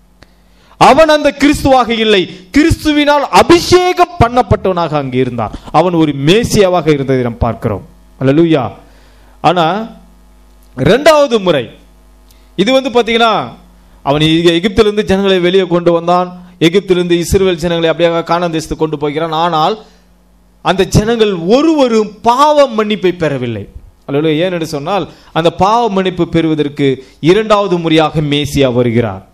அவன் அந்த கிறிஸ்துவாக இல்லை கிறிஸ்துவினால் அபிஷேகம் பண்ணப்பட்டவனாக அங்கே இருந்தான் அவன் ஒரு மேசியாவாக இருந்ததை நாம் பார்க்கிறோம் அல்லேலூயா ஆனா ரெண்டாவது முறை இது வந்து பாத்தீங்கன்னா அவன் எகி- எகிப்திலிருந்து ஜனங்களை வெளியே கொண்டு வந்தான் எகிப்திலிருந்து இஸ்ரவேல் ஜனங்களை அப்படியே கானான் தேசத்துக்கு கொண்டு போகிறான் ஆனால் அந்த ஜனங்கள் ஒருவரும் பாவ மன்னிப்பை பெறவில்லை அல்லது ஏன் என்று சொன்னால் அந்த பாவ மன்னிப்பு பெறுவதற்கு இரண்டாவது முறையாக மேசியா வருகிறார்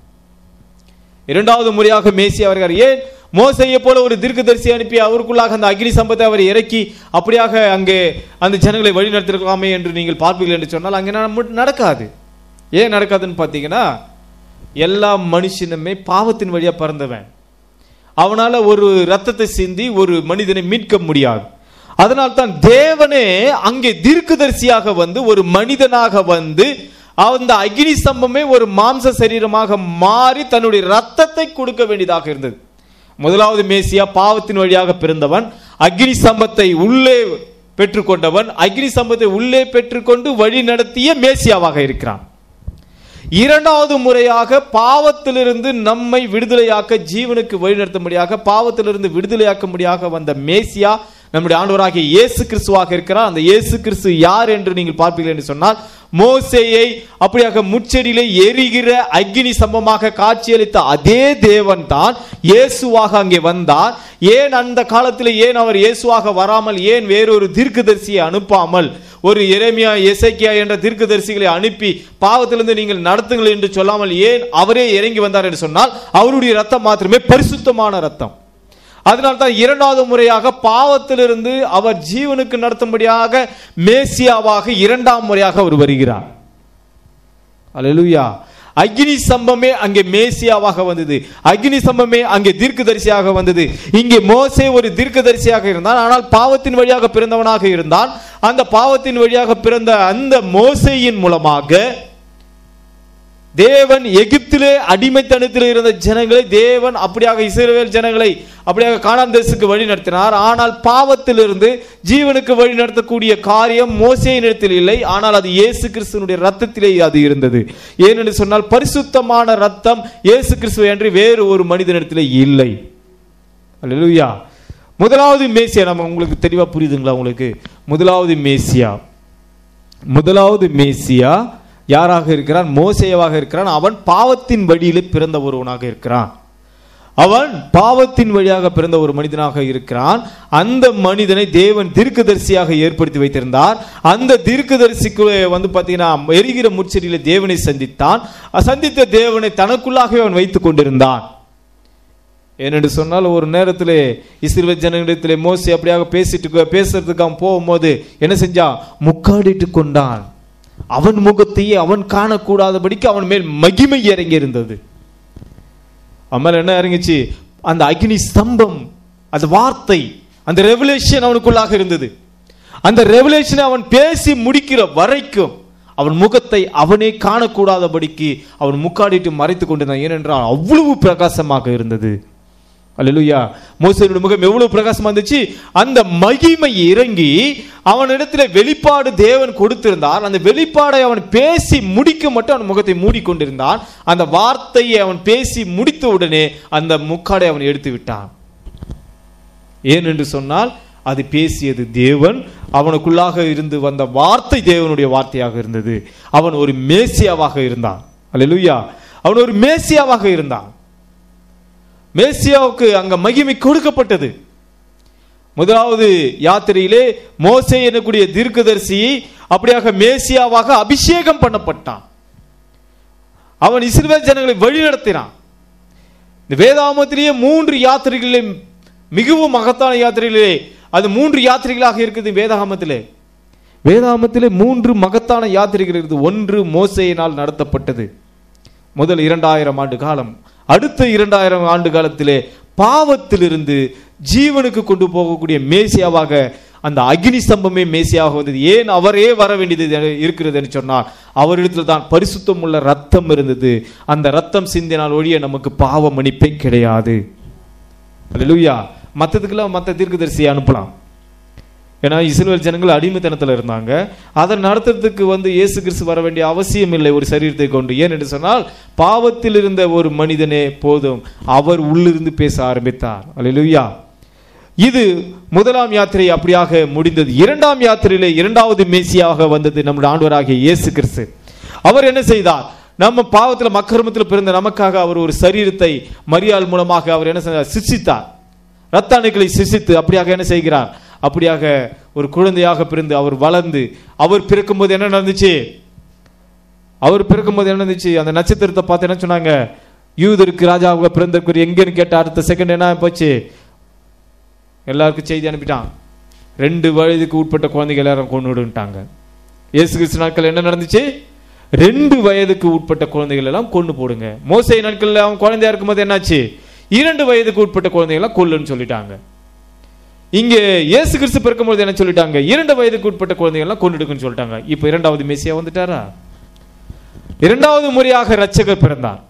இரண்டாவது முறையாக மேசியா வருகிறார் ஏன் மோசையை போல ஒரு தீர்க்கதரிசி அனுப்பி அவருக்குள்ளாக அந்த அக்னி சம்பத்தை அவர் இறக்கி அப்படியாக அங்கே அந்த ஜனங்களை வழி நடத்திருக்கலாமே என்று நீங்கள் பார்ப்பீர்கள் என்று சொன்னால் அங்கே நட- நடக்காது ஏன் நடக்காதுன்னு பார்த்தீங்கன்னா எல்லா மனுஷனுமே பாவத்தின் வழியா பிறந்தவன் அவனால ஒரு ரத்தத்தை சிந்தி ஒரு மனிதனை மீட்க முடியாது அதனால் தான் தேவனே அங்கே தீர்க்கதரிசியாக வந்து ஒரு மனிதனாக வந்து அந்த அக்னி ஸ்தம்பமே ஒரு மாம்ச சரீரமாக மாறி தன்னுடைய ரத்தத்தை கொடுக்க வேண்டியதாக இருந்தது முதலாவது மேசியா பாவத்தின் வழியாக பிறந்தவன் அக்னி ஸ்தம்பத்தை உள்ளே பெற்றுக்கொண்டவன் அக்னி ஸ்தம்பத்தை உள்ளே பெற்றுக்கொண்டு வழி நடத்திய மேசியாவாக இருக்கிறான் இரண்டாவது முறையாக பாவத்திலிருந்து நம்மை விடுதலையாக்க ஜீவனுக்கு வழிநடத்தும்படியாக பாவத்திலிருந்து விடுதலையாக்கும்படியாக வந்த மேசியா நம்முடைய ஆண்டவராகிய இயேசு கிறிஸ்துவாக இருக்கிறார் அந்த இயேசு கிறிஸ்து யார் என்று நீங்கள் பார்ப்பீர்கள் என்று சொன்னால் மோசேயை அப்படியாக முச்செடியிலே எரிகிற அக்னி சம்பமாக காட்சியளித்த அதே தேவன் தான் இயேசுவாக அங்கே வந்தார் ஏன் அந்த காலத்தில் ஏன் அவர் இயேசுவாக வராமல் ஏன் வேறொரு தீர்க்கதரிசியை அனுப்பாமல் ஒரு எரேமியா எசேக்கியா என்ற தீர்க்கதரிசிகளை அனுப்பி பாவத்திலிருந்து நீங்கள் நடத்துங்கள் என்று சொல்லாமல் ஏன் அவரே இறங்கி வந்தார் என்று சொன்னால் அவருடைய ரத்தம் மாத்திரமே பரிசுத்தமான ரத்தம் அதனால்தான் தான் இரண்டாவது முறையாக பாவத்திலிருந்து அவர் ஜீவனுக்கு நடத்தும்படியாக மேசியாவாக இரண்டாம் முறையாக அவர் வருகிறார் அல்லேலூயா அக்னி சம்பமே அங்கே மேசியாவாக வந்தது அக்னி சம்பமே அங்கே தீர்க்கதரிசியாக வந்தது இங்கே மோசே ஒரு தீர்க்கதரிசியாக இருந்தான் ஆனால் பாவத்தின் வழியாக பிறந்தவனாக இருந்தான் அந்த பாவத்தின் வழியாக பிறந்த அந்த மோசேயின் மூலமாக தேவன் எகிப்திலே அடிமைத்தனத்தில் இருந்த ஜனங்களை தேவன் அப்படியாக இஸ்ரவேல் ஜனங்களை அப்படியாக கானான் தேசத்துக்கு வழி நடத்தினார் ஆனால் பாவத்திலிருந்து ஜீவனுக்கு வழி நடத்தக்கூடிய காரியம் மோசேயின் இடத்தில் இல்லை ஆனால் அது இயேசு கிறிஸ்துவனுடைய ரத்தத்திலே அது இருந்தது ஏனென்று சொன்னால் பரிசுத்தமான ரத்தம் இயேசு கிறிஸ்துவை அன்றி வேறு ஒரு மனிதனிடத்திலே இல்லை அல்லேலூயா முதலாவது மேசியா நம்ம உங்களுக்கு தெளிவா புரியுதுங்களா உங்களுக்கு முதலாவது மேசியா முதலாவது மேசியா யாராக இருக்கிறான் மோசேவாக இருக்கிறான் அவன் பாவத்தின் வழியிலே பிறந்த ஒருவனாக இருக்கிறான் அவன் பாவத்தின் வழியாக பிறந்த ஒரு மனிதனாக இருக்கிறான் அந்த மனிதனை தேவன் தீர்க்கதரிசியாக ஏற்படுத்தி வைத்திருந்தார் அந்த தீர்க்கதரிசிக்கு வந்து பார்த்தீங்கன்னா எரிகிற முச்செடியில தேவனை சந்தித்தான் சந்தித்த தேவனை தனக்குள்ளாகவே அவன் வைத்துக் கொண்டிருந்தான் ஏனென்று சொன்னால் ஒரு நேரத்திலே இஸ்ரவேல் ஜனங்களிடத்திலே மோசி அப்படியாக பேசிட்டு பேசுறதுக்கு அவன் போகும்போது என்ன செஞ்சான் முக்காடிட்டு கொண்டான் அவன் முகத்தையே அவன் காணக்கூடாதபடிக்கு அவன் மேல் மகிமை இறங்கி இருந்தது அவன் மேல என்ன இறங்கிச்சு அந்த அக்னி ஸ்தம்பம் அந்த வார்த்தை அந்த ரெவலேஷன் அவனுக்குள்ளாக இருந்தது அந்த ரெவலேஷனை அவன் பேசி முடிக்கிற வரைக்கும் அவன் முகத்தை அவனே காணக்கூடாதபடிக்கு அவன் முக்காடிட்டு மறைத்து கொண்டிருந்தான் ஏனென்றால் அவ்வளவு பிரகாசமாக இருந்தது அல்லேலூயா மோசேனுடைய முகம் எவ்வளவு பிரகாசமா இருந்துச்சு அந்த மகிமை இறங்கி அவனிடத்துல வெளிப்பாடு தேவன் கொடுத்திருந்தார் அந்த வெளிப்பாடை அவன் பேசி முடிக்க மட்டும் அவன் முகத்தை மூடிக்கொண்டிருந்தான் அந்த வார்த்தையை அவன் பேசி முடித்த உடனே அந்த முக்காடை அவன் எடுத்து விட்டான் ஏன் என்று சொன்னால் அது பேசியது தேவன் அவனுக்குள்ளாக இருந்து வந்த வார்த்தை தேவனுடைய வார்த்தையாக இருந்தது அவன் ஒரு மேசியாவாக இருந்தான் அல்லேலூயா அவன் ஒரு மேசியாவாக இருந்தான் மேசியாவுக்கு அங்க மகிமை கொடுக்கப்பட்டது முதலாவது யாத்திரையிலே மோசே எனக்கூடிய தீர்க்கதரிசியை அப்படியாக மேசியாவாக அபிஷேகம் பண்ணப்பட்டான் அவன் இஸ்ரவேல் ஜனங்களை வழி நடத்தினான் இந்த வேதாமத்திலேயே மூன்று யாத்திரைகளிலே மிகவும் மகத்தான யாத்திரைகளிலே அது மூன்று யாத்திரைகளாக இருக்குது வேதாகமத்திலே வேதாகமத்திலே மூன்று மகத்தான யாத்திரைகள் இருக்குது ஒன்று மோசையினால் நடத்தப்பட்டது முதல் இரண்டாயிரம் ஆண்டு காலம் அடுத்த இரண்டாயிரம் ஆண்டு காலத்திலே பாவத்திலிருந்து ஜீவனுக்கு கொண்டு போகக்கூடிய மேசியாவாக அந்த அக்னி ஸ்தம்பமே மேசியாக வந்தது ஏன் அவரே வர வேண்டியது இருக்கிறது என்று சொன்னால் அவரிடத்தில் தான் பரிசுத்தம் உள்ள ரத்தம் இருந்தது அந்த ரத்தம் சிந்தினால் ஒழிய நமக்கு பாவ மன்னிப்பே கிடையாது அல்லேலூயா மற்றதுக்கெல்லாம் மற்ற தீர்க்கதரிசியை அனுப்பலாம் ஏன்னா இஸ்ரேல் ஜனங்கள் அடிமைத்தனத்தில் இருந்தாங்க அதை நடத்துறதுக்கு வந்து இயேசு கிறிஸ்து வர வேண்டிய அவசியம் இல்லை ஒரு சரீரத்தை கொண்டு ஏன் என்று சொன்னால் பாவத்தில் இருந்த ஒரு மனிதனே போதும் அவர் உள்ளிருந்து பேச ஆரம்பித்தார் அல்லேலூயா இது முதலாம் யாத்திரை அப்படியாக முடிந்தது இரண்டாம் யாத்திரையிலே இரண்டாவது மேசியாக வந்தது நம்முடைய ஆண்டவராகிய இயேசு கிறிஸ்து அவர் என்ன செய்தார் நம்ம பாவத்தில் மக்கரமத்தில் பிறந்த நமக்காக அவர் ஒரு சரீரத்தை மரியாள் மூலமாக அவர் என்ன செய்தார் சிசித்தார் ரத்த அணுக்களை சிசித்து அப்படியாக என்ன செய்கிறார் அப்படியாக ஒரு குழந்தையாக பிறந்து அவர் வளர்ந்து அவர் பிறக்கும்போது என்ன நடந்துச்சு அவர் பிறக்கும்போது என்ன நடந்துச்சு அந்த நட்சத்திரத்தை பார்த்து என்ன சொன்னாங்க யூதருக்கு ராஜாவுக்கு பிறந்திருக்கிற எங்கன்னு கேட்ட அடுத்த செகண்ட் என்ன போச்சு எல்லாருக்கும் செய்தி அனுப்பிட்டான் ரெண்டு வயதுக்கு உட்பட்ட குழந்தைகள் எல்லாரும் கொண்டு விடுட்டாங்க இயேசு கிறிஸ்து நாட்கள் என்ன நடந்துச்சு ரெண்டு வயதுக்கு உட்பட்ட குழந்தைகள் எல்லாம் கொண்டு போடுங்க மோசை நாட்கள்ல அவன் குழந்தையா இருக்கும்போது என்னாச்சு இரண்டு வயதுக்கு உட்பட்ட குழந்தைகள் எல்லாம் கொல்லுன்னு சொல்லிட்டாங்க இங்கே இயேசு கிறிஸ்து பிறக்கும்போது என்ன சொல்லிட்டாங்க இரண்டு வயதுக்கு உட்பட்ட குழந்தைகள் எல்லாம் கொண்டுடுக்குன்னு சொல்லிட்டாங்க இப்போ இரண்டாவது மெஸ்ஸியா வந்துட்டாரா இரண்டாவது முறையாக ரட்சகர் பிறந்தார்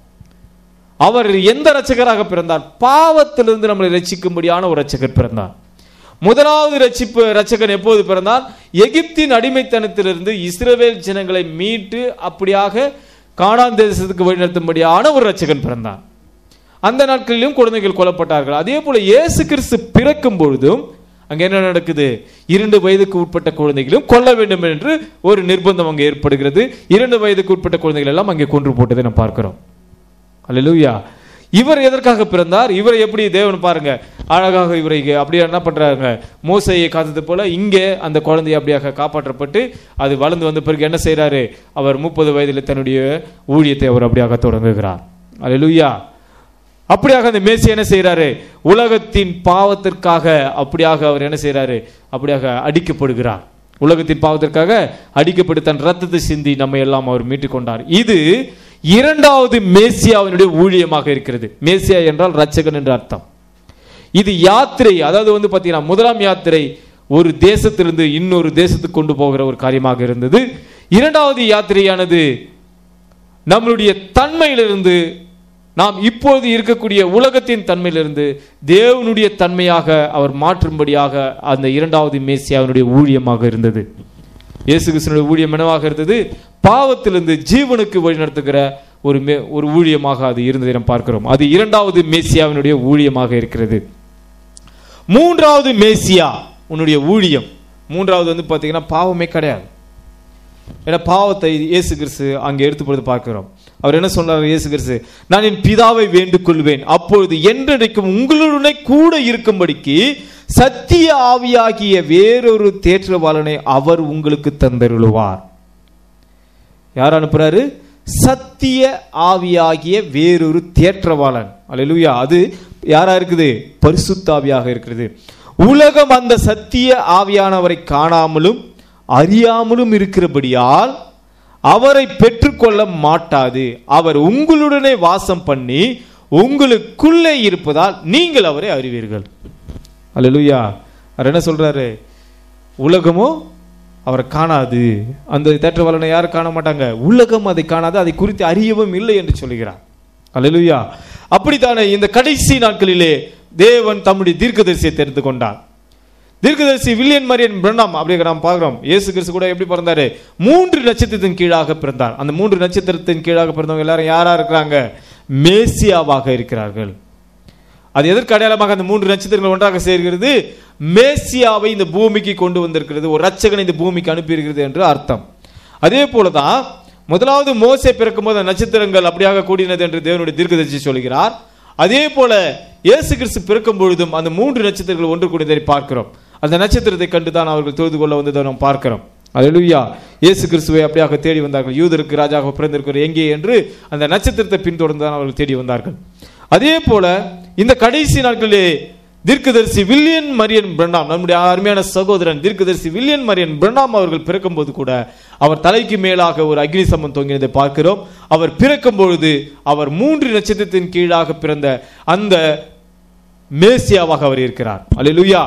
அவர் எந்த ரட்சகராக பிறந்தார் பாவத்திலிருந்து நம்மளை ரட்சிக்கும்படியான ஒரு ரட்சகர் பிறந்தார் முதலாவது ரட்சிப்பு ரட்சகன் எப்போது பிறந்தார் எகிப்தின் அடிமைத்தனத்திலிருந்து இஸ்ரவேல் ஜனங்களை மீட்டு அப்படியாக கானான் தேசத்துக்கு வழிநடத்தும்படியான ஒரு ரட்சகன் பிறந்தார் அந்த நாட்களிலும் குழந்தைகள் கொல்லப்பட்டார்கள் அதே போல இயேசு கிறிஸ்து பிறக்கும் பொழுதும் அங்க என்ன நடக்குது இரண்டு வயதுக்கு உட்பட்ட குழந்தைகளும் கொல்ல வேண்டும் என்று ஒரு நிர்பந்தம் அங்கே ஏற்படுகிறது இரண்டு வயதுக்கு உட்பட்ட குழந்தைகள் எல்லாம் அங்கே கொன்று போட்டதை நாம் பார்க்கிறோம் அல்லேலூயா இவர் எதற்காக பிறந்தார் இவரை எப்படி தேவன் பாருங்க அழகாக இவரை அப்படியே என்ன பண்றாங்க மோசையை காத்தது போல இங்கே அந்த குழந்தையை அப்படியாக காப்பாற்றப்பட்டு அது வளர்ந்து வந்த பிறகு என்ன செய்றாரு அவர் முப்பது வயதில் தன்னுடைய ஊழியத்தை அவர் அப்படியாக தொடங்குகிறார் அல்லேலூயா அப்படியாக அந்த மேசி என்ன செய்றாரு உலகத்தின் பாவத்திற்காக அப்படியாக அவர் என்ன செய்றாரு அப்படியாக அடிக்கப்படுகிறார் உலகத்தின் பாவத்திற்காக அடிக்கப்பட்டு தன் ரத்தத்தை சிந்தி நம்மை எல்லாம் அவர் மீட்டுக் கொண்டார் இது இரண்டாவது மேசியாவினுடைய ஊழியமாக இருக்கிறது மேசியா என்றால் ரட்சகன் என்று அர்த்தம் இது யாத்திரை அதாவது வந்து பார்த்தீங்கன்னா முதலாம் யாத்திரை ஒரு தேசத்திலிருந்து இன்னொரு தேசத்துக்கு கொண்டு போகிற ஒரு காரியமாக இருந்தது இரண்டாவது யாத்திரையானது நம்மளுடைய தன்மையிலிருந்து நாம் இப்போது இருக்கக்கூடிய உலகத்தின் தன்மையிலிருந்து தேவனுடைய தன்மையாக அவர் மாற்றும்படியாக அந்த இரண்டாவது மேசியாவினுடைய ஊழியமாக இருந்தது இயேசு கிறிஸ்துனுடைய ஊழியம் என்னவாக இருந்தது பாவத்திலிருந்து ஜீவனுக்கு வழிநடத்துகிற ஒரு மே ஒரு ஊழியமாக அது இருந்ததை நாம் பார்க்கிறோம் அது இரண்டாவது மேசியாவினுடைய ஊழியமாக இருக்கிறது மூன்றாவது மேசியா உன்னுடைய ஊழியம் மூன்றாவது வந்து பார்த்தீங்கன்னா பாவமே கிடையாது ஏன்னா பாவத்தை இயேசு கிறிஸ்து அங்கே எடுத்து பொழுது பார்க்கிறோம் அவர் என்ன சொன்னார் இயேசு கிறிஸ்து நான் என் பிதாவை வேண்டிக் கொள்வேன் அப்பொழுது என்றென்றைக்கும் உங்களுடனே கூட இருக்கும்படிக்கு சத்திய ஆவியாகிய வேறொரு தேற்றவாளனை அவர் உங்களுக்கு தந்தருளுவார் யார் அனுப்புறாரு சத்திய ஆவியாகிய வேறொரு தேற்றவாளன் அல்லேலூயா அது யாரா இருக்குது பரிசுத்தாவியாக இருக்கிறது உலகம் அந்த சத்திய ஆவியானவரை காணாமலும் அறியாமலும் இருக்கிறபடியால் அவரை பெற்றுக்கொள்ள மாட்டாது அவர் உங்களுடனே வாசம் பண்ணி உங்களுக்குள்ளே இருப்பதால் நீங்கள் அவரை அறிவீர்கள் அல்லேலூயா அவர் என்ன சொல்றாரு உலகமோ அவரை காணாது அந்த தேற்றவாளனை யாரும் காண மாட்டாங்க உலகம் அதை காணாது அதை குறித்து அறியவும் இல்லை என்று சொல்கிறார் அல்லேலூயா அப்படித்தானே இந்த கடைசி நாட்களிலே தேவன் தம்முடைய தீர்க்கதரிசியை தெரிந்து கொண்டார் தீர்க்கதரிசி வில்லியன் மரியன் பிரண்ணாம் அப்படி நாம் பார்க்கிறோம் இயேசு கிறிஸ்து கூட எப்படி பிறந்தாரு மூன்று நட்சத்திரத்தின் கீழாக பிறந்தார் அந்த மூன்று நட்சத்திரத்தின் கீழாக பிறந்தவங்க எல்லாரும் யாரா இருக்கிறாங்க மேசியாவாக இருக்கிறார்கள் அது எதற்கு அடையாளமாக அந்த மூன்று நட்சத்திரங்கள் ஒன்றாக சேர்கிறது மேசியாவை இந்த பூமிக்கு கொண்டு வந்திருக்கிறது ஒரு ரட்சகனை இந்த பூமிக்கு அனுப்பியிருக்கிறது என்று அர்த்தம் அதே போலதான் முதலாவது மோசே பிறக்கும்போது அந்த நட்சத்திரங்கள் அப்படியாக கூடினது என்று தேவனுடைய தீர்க்கதரிசி சொல்கிறார் அதே போல இயேசு கிறிஸ்து பிறக்கும் பொழுதும் அந்த மூன்று நட்சத்திரங்கள் ஒன்று கூடியதை பார்க்கிறோம் அந்த நட்சத்திரத்தை கண்டு தான் அவர்கள் தொழுது கொள்ள வந்ததை நாம் பார்க்கிறோம் அல்லேலூயா இயேசு கிறிஸ்துவை அப்படியாக தேடி வந்தார்கள் யூதருக்கு ராஜாக பிறந்திருக்கிற எங்கே என்று அந்த நட்சத்திரத்தை பின்தொடர்ந்து தான் அவர்கள் தேடி வந்தார்கள் அதே போல இந்த கடைசி நாட்களிலே தீர்க்கதரிசி வில்லியன் மரியன் பிரண்ணாம் நம்முடைய அருமையான சகோதரன் தீர்க்கதரிசி வில்லியன் மரியன் பிரண்ணாம் அவர்கள் பிறக்கும்போது கூட அவர் தலைக்கு மேலாக ஒரு அக்னி சம்பம் தொங்கினதை பார்க்கிறோம் அவர் பிறக்கும் பொழுது அவர் மூன்று நட்சத்திரத்தின் கீழாக பிறந்த அந்த மேசியாவாக அவர் இருக்கிறார் அல்லேலூயா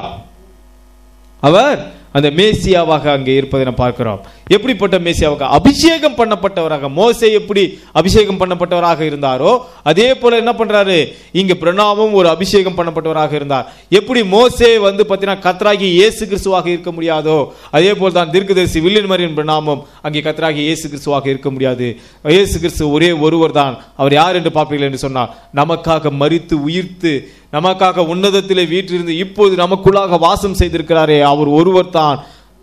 அவர் அந்த மேசியாவாக அங்கே இருப்பதை நாம் பார்க்கிறோம் எப்படிப்பட்ட மேசியாவாக அபிஷேகம் பண்ணப்பட்டவராக மோசே எப்படி அபிஷேகம் பண்ணப்பட்டவராக இருந்தாரோ அதே போல என்ன பண்றாரு இங்க பிரணாமும் ஒரு அபிஷேகம் பண்ணப்பட்டவராக இருந்தார் எப்படி மோசே வந்து பார்த்தீங்கன்னா கத்ராகி இயேசு கிறிஸ்துவாக இருக்க முடியாதோ அதே போல் தான் தீர்க்கதரிசி வில்லியன் மரியன் பிரணாமும் அங்கே கத்ராகி இயேசு கிறிஸ்துவாக இருக்க முடியாது இயேசு கிறிஸ்து ஒரே ஒருவர் தான் அவர் யார் என்று பார்ப்பீர்கள் என்று சொன்னார் நமக்காக மரித்து உயிர்த்து நமக்காக உன்னதத்திலே வீற்றிருந்து இப்போது நமக்குள்ளாக வாசம் செய்திருக்கிறாரே அவர் ஒருவர் தான்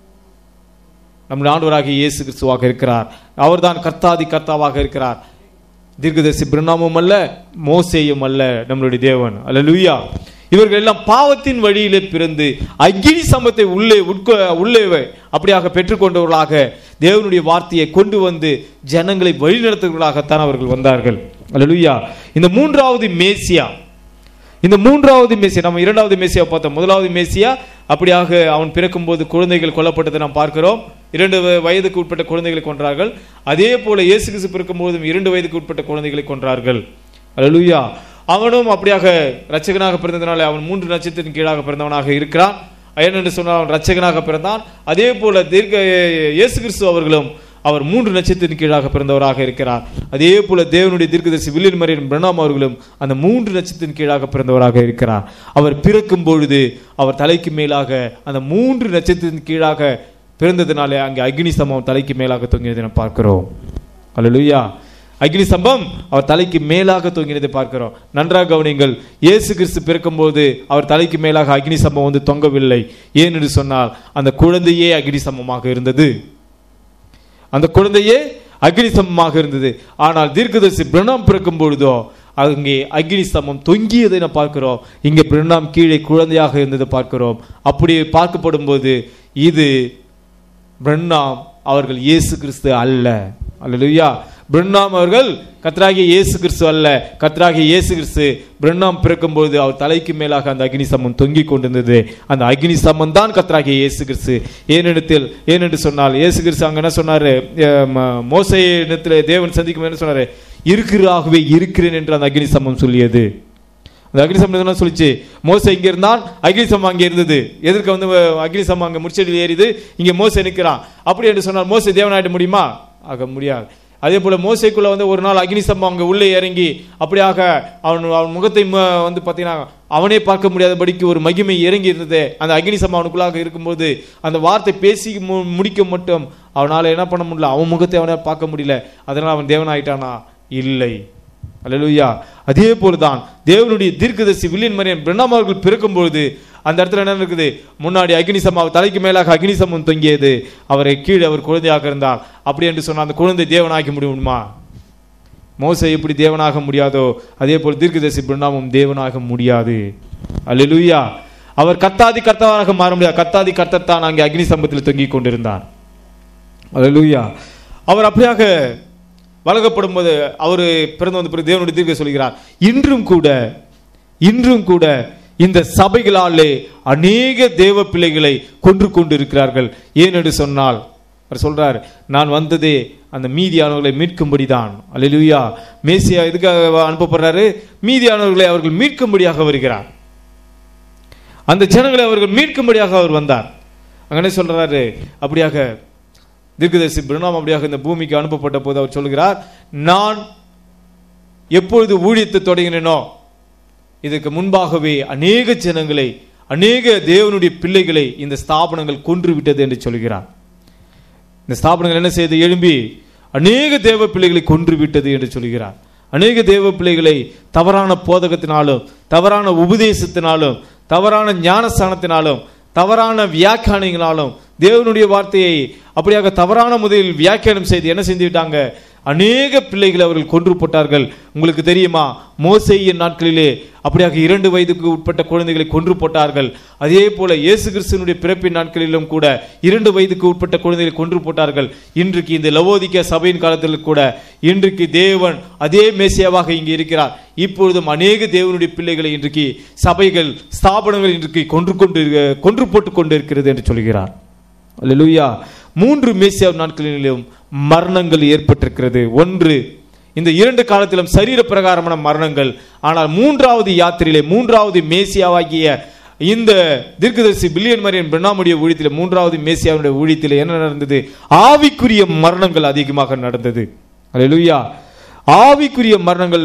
நம் ஆண்டவராகிய இயேசு கிறிஸ்துவாக இருக்கிறார் அவர்தான் கர்த்தாதி கர்த்தாவாக இருக்கிறார் தீர்க்கதரிசி பிரணாமும் அல்ல மோசேயும் அல்ல நம்மளுடைய தேவன் அல்லேலூயா இவர்கள் எல்லாம் பாவத்தின் வழியிலே பிறந்து அக்கினி சம்பத்தை உள்ளே உட்கொ உள்ளே அப்படியாக பெற்றுக்கொண்டவர்களாக தேவனுடைய வார்த்தையை கொண்டு வந்து ஜனங்களை வழிநடத்துவர்களாகத்தான் அவர்கள் வந்தார்கள் அல்லேலூயா இந்த மூன்றாவது மேசியா இந்த மூன்றாவது மேசியா நம்ம இரண்டாவது மேசியா பார்த்தோம் முதலாவது மேசியா அப்படியாக அவன் பிறக்கும்போது குழந்தைகள் கொல்லப்பட்டதை நாம் பார்க்கிறோம் இரண்டு வ- வயதுக்கு உட்பட்ட குழந்தைகளை கொன்றார்கள் அதே போல இயேசு கிறிஸ்து பிறக்கும்போதும் இரண்டு வயதுக்கு உட்பட்ட குழந்தைகளை கொன்றார்கள் அல்லேலூயா அவனும் அப்படியாக ரட்சகனாக பிறந்ததுனால அவன் மூன்று நட்சத்திரத்தின் கீழாக பிறந்தவனாக இருக்கிறான் ஏனென்று சொன்னால் அவன் ரட்சகனாக பிறந்தான் அதே போல தீர்க்க இயேசு கிறிஸ்து அவர்களும் அவர் மூன்று நட்சத்திரத்தின் கீழாக பிறந்தவராக இருக்கிறார் அதே போல தேவனுடைய தீர்க்கதரிசி வில்லியன் மரியன் பிரணாம் அவர்களும் அந்த மூன்று நட்சத்திரத்தின் கீழாக பிறந்தவராக இருக்கிறார் அவர் பிறக்கும் பொழுது அவர் தலைக்கு மேலாக அந்த மூன்று நட்சத்திரத்தின் கீழாக பிறந்ததினாலே அங்கே அக்னி சம்பவம் தலைக்கு மேலாக தொங்கியதை நாம் பார்க்கிறோம் அல்லேலூயா அக்னி சம்பம் அவர் தலைக்கு மேலாக தொங்கினதை பார்க்கிறோம் நன்றாக கவனிங்கள் இயேசு கிறிஸ்து பிறக்கும்போது அவர் தலைக்கு மேலாக அக்னி சம்பம் வந்து தொங்கவில்லை ஏன் என்று சொன்னால் அந்த குழந்தையே அக்னி சம்பமாக இருந்தது அந்த குழந்தையே அக்னி சமமாக இருந்தது ஆனால் தீர்க்கதரிசி பிரணாம் பிறக்கும் பொழுதோ அங்கே அக்னி சமம் தொங்கியதை நாம் பார்க்கிறோம் இங்கே பிரணாம் கீழே குழந்தையாக இருந்ததை பார்க்கிறோம் அப்படி பார்க்கப்படும் போது இது பிரண்ணாம் அவர்கள் இயேசு கிறிஸ்து அல்ல அல்லேலூயா பிரண்ணாம் அவர்கள் கத்ராகிய இயேசு கிறிஸ்து அல்ல கத்ராகிய இயேசு கிறிஸ்து பிரண்ணாம் பிறக்கும்போது அவர் தலைக்கு மேலாக அந்த அக்னி சமம் தொங்கிக் கொண்டிருந்தது அந்த அக்னி சமம் தான் கத்ராகிய இயேசு கிறிஸ்து ஏனெடுத்தில் ஏனென்று சொன்னால் இயேசு கிறிஸ்து அங்க என்ன சொன்னாரு மோசை இடத்துல தேவன் சந்திக்கும் என்ன சொன்னாரு இருக்கிறாகவே இருக்கிறேன் என்று அந்த அக்னி சமம் சொல்லியது அந்த அக்னி சமம் என்ன சொல்லிச்சு மோசை இங்க இருந்தான் அக்னி சமம் அங்க இருந்தது எதற்கு வந்து அஹ், அக்னி சமம் அங்க முடிச்சடியில் ஏறிது இங்க மோசை நிற்கிறான் அப்படி என்று சொன்னால் மோசை தேவனாயிட முடியுமா ஆக முடியாது அதே போல மோசைக்குள்ள வந்து ஒரு நாள் அக்னி சம்பம் அங்க உள்ளே இறங்கி அப்படியாக அவன் அவன் முகத்தை ம- வந்து பார்த்தீங்கன்னா அவனே பார்க்க முடியாதபடிக்கு ஒரு மகிமை இறங்கி இருந்தது அந்த அக்னி சம்பம் அவனுக்குள்ளாக இருக்கும்போது அந்த வார்த்தை பேசி மு- முடிக்க மட்டும் அவனால என்ன பண்ண முடியல அவன் முகத்தை அவனால பார்க்க முடியல அதனால அவன் தேவனாயிட்டானா இல்லை அல்லேலூயா அதே போலதான் தேவனுடைய தீர்க்கதரிசி வில்லியன் மரியன் பிரணாம் அவர்கள் பிறக்கும் பொழுது அந்த இடத்துல என்ன இருக்குது முன்னாடி அக்னி சமம் தலைக்கு மேலாக அக்னி சமம் தொங்கியது அவரை கீழே அவர் குழந்தையாக இருந்தார் அப்படி என்று சொன்னால் அந்த குழந்தை தேவனாக்கி முடியுமா மோசை எப்படி தேவனாக முடியாதோ அதே போல் தீர்க்கதரிசி பிரணாமும் தேவனாக முடியாது அல்லேலூயா அவர் கத்தாதி கர்த்தாவாக மாற முடியாது கத்தாதி கர்த்தத்தான் அங்கே அக்னி சம்பத்தில் தொங்கிக் கொண்டிருந்தார் அல்லேலூயா அவர் அப்படியாக வழங்கப்படும் போது அவர் பிறந்து வந்த பிறகு தேவனுடைய தீர்க்க சொல்கிறார் இன்றும் கூட இன்றும் கூட இந்த சபைகளாலே அநேக தேவ பிள்ளைகளை கொன்று கொண்டு இருக்கிறார்கள் ஏன் என்று சொன்னால் அவர் சொல்றார் நான் வந்ததே அந்த மீதியானவர்களை மீட்கும்படிதான் அல்லேலூயா மேசியா எதுக்காக அனுப்பப்படுறாரு மீதியானவர்களை அவர்கள் மீட்கும்படியாக வருகிறார் அந்த ஜனங்களை அவர்கள் மீட்கும்படியாக அவர் வந்தார் அங்கனே சொல்றாரு அப்படியாக தீர்க்கதரிசி பிரணாம் அப்படியாக இந்த பூமிக்கு அனுப்பப்பட்ட போது அவர் சொல்கிறார் நான் எப்பொழுது ஊழியத்தை தொடங்கினேனோ இதுக்கு முன்பாகவே அநேக ஜனங்களை அநேக தேவனுடைய பிள்ளைகளை இந்த ஸ்தாபனங்கள் கொன்று விட்டது என்று சொல்கிறார் இந்த ஸ்தாபனங்கள் என்ன செய்து எழும்பி அநேக தேவ பிள்ளைகளை கொன்று விட்டது என்று சொல்கிறார் அநேக தேவ பிள்ளைகளை தவறான போதகத்தினாலும் தவறான உபதேசத்தினாலும் தவறான ஞானஸ்தானத்தினாலும் தவறான வியாக்கியானங்களாலும் தேவனுடைய வார்த்தையை அப்படியாக தவறான முறையில் வியாக்கியானம் செய்து என்ன செஞ்சு விட்டாங்க அநேக பிள்ளைகளை அவர்கள் கொன்று போட்டார்கள் உங்களுக்கு தெரியுமா மோசேயின் நாட்களிலே அப்படியாக இரண்டு வயதுக்கு உட்பட்ட குழந்தைகளை கொன்று போட்டார்கள் அதே போல இயேசு கிறிஸ்துவனுடைய பிறப்பின் நாட்களிலும் கூட இரண்டு வயதுக்கு உட்பட்ட குழந்தைகளை கொன்று போட்டார்கள் இன்றைக்கு இந்த லவோதிக்க சபையின் காலத்தில் கூட இன்றைக்கு தேவன் அதே மேசியாவாக இங்கே இருக்கிறார் இப்பொழுதும் அநேக தேவனுடைய பிள்ளைகளை இன்றைக்கு சபைகள் ஸ்தாபனங்கள் இன்றைக்கு கொன்று கொண்டு கொன்று போட்டு கொண்டு இருக்கிறது என்று சொல்கிறார் அல்லேலூயா மூன்று மேசியா நாட்களிலும் மரணங்கள் ஏற்பட்டிருக்கிறது ஒன்று இந்த இரண்டு காலத்திலும் சரீர பிரகாரமான மரணங்கள் ஆனால் மூன்றாவது யாத்திரையிலே மூன்றாவது மேசியாவாகிய இந்த தீர்க்கதரிசி பில்லியன் மரியன் பிரணாமுடைய ஊழியத்தில் மூன்றாவது மேசியாவுடைய ஊழியத்தில் என்ன நடந்தது ஆவிக்குரிய மரணங்கள் அதிகமாக நடந்தது அல்லேலூயா ஆவிக்குரிய மரணங்கள்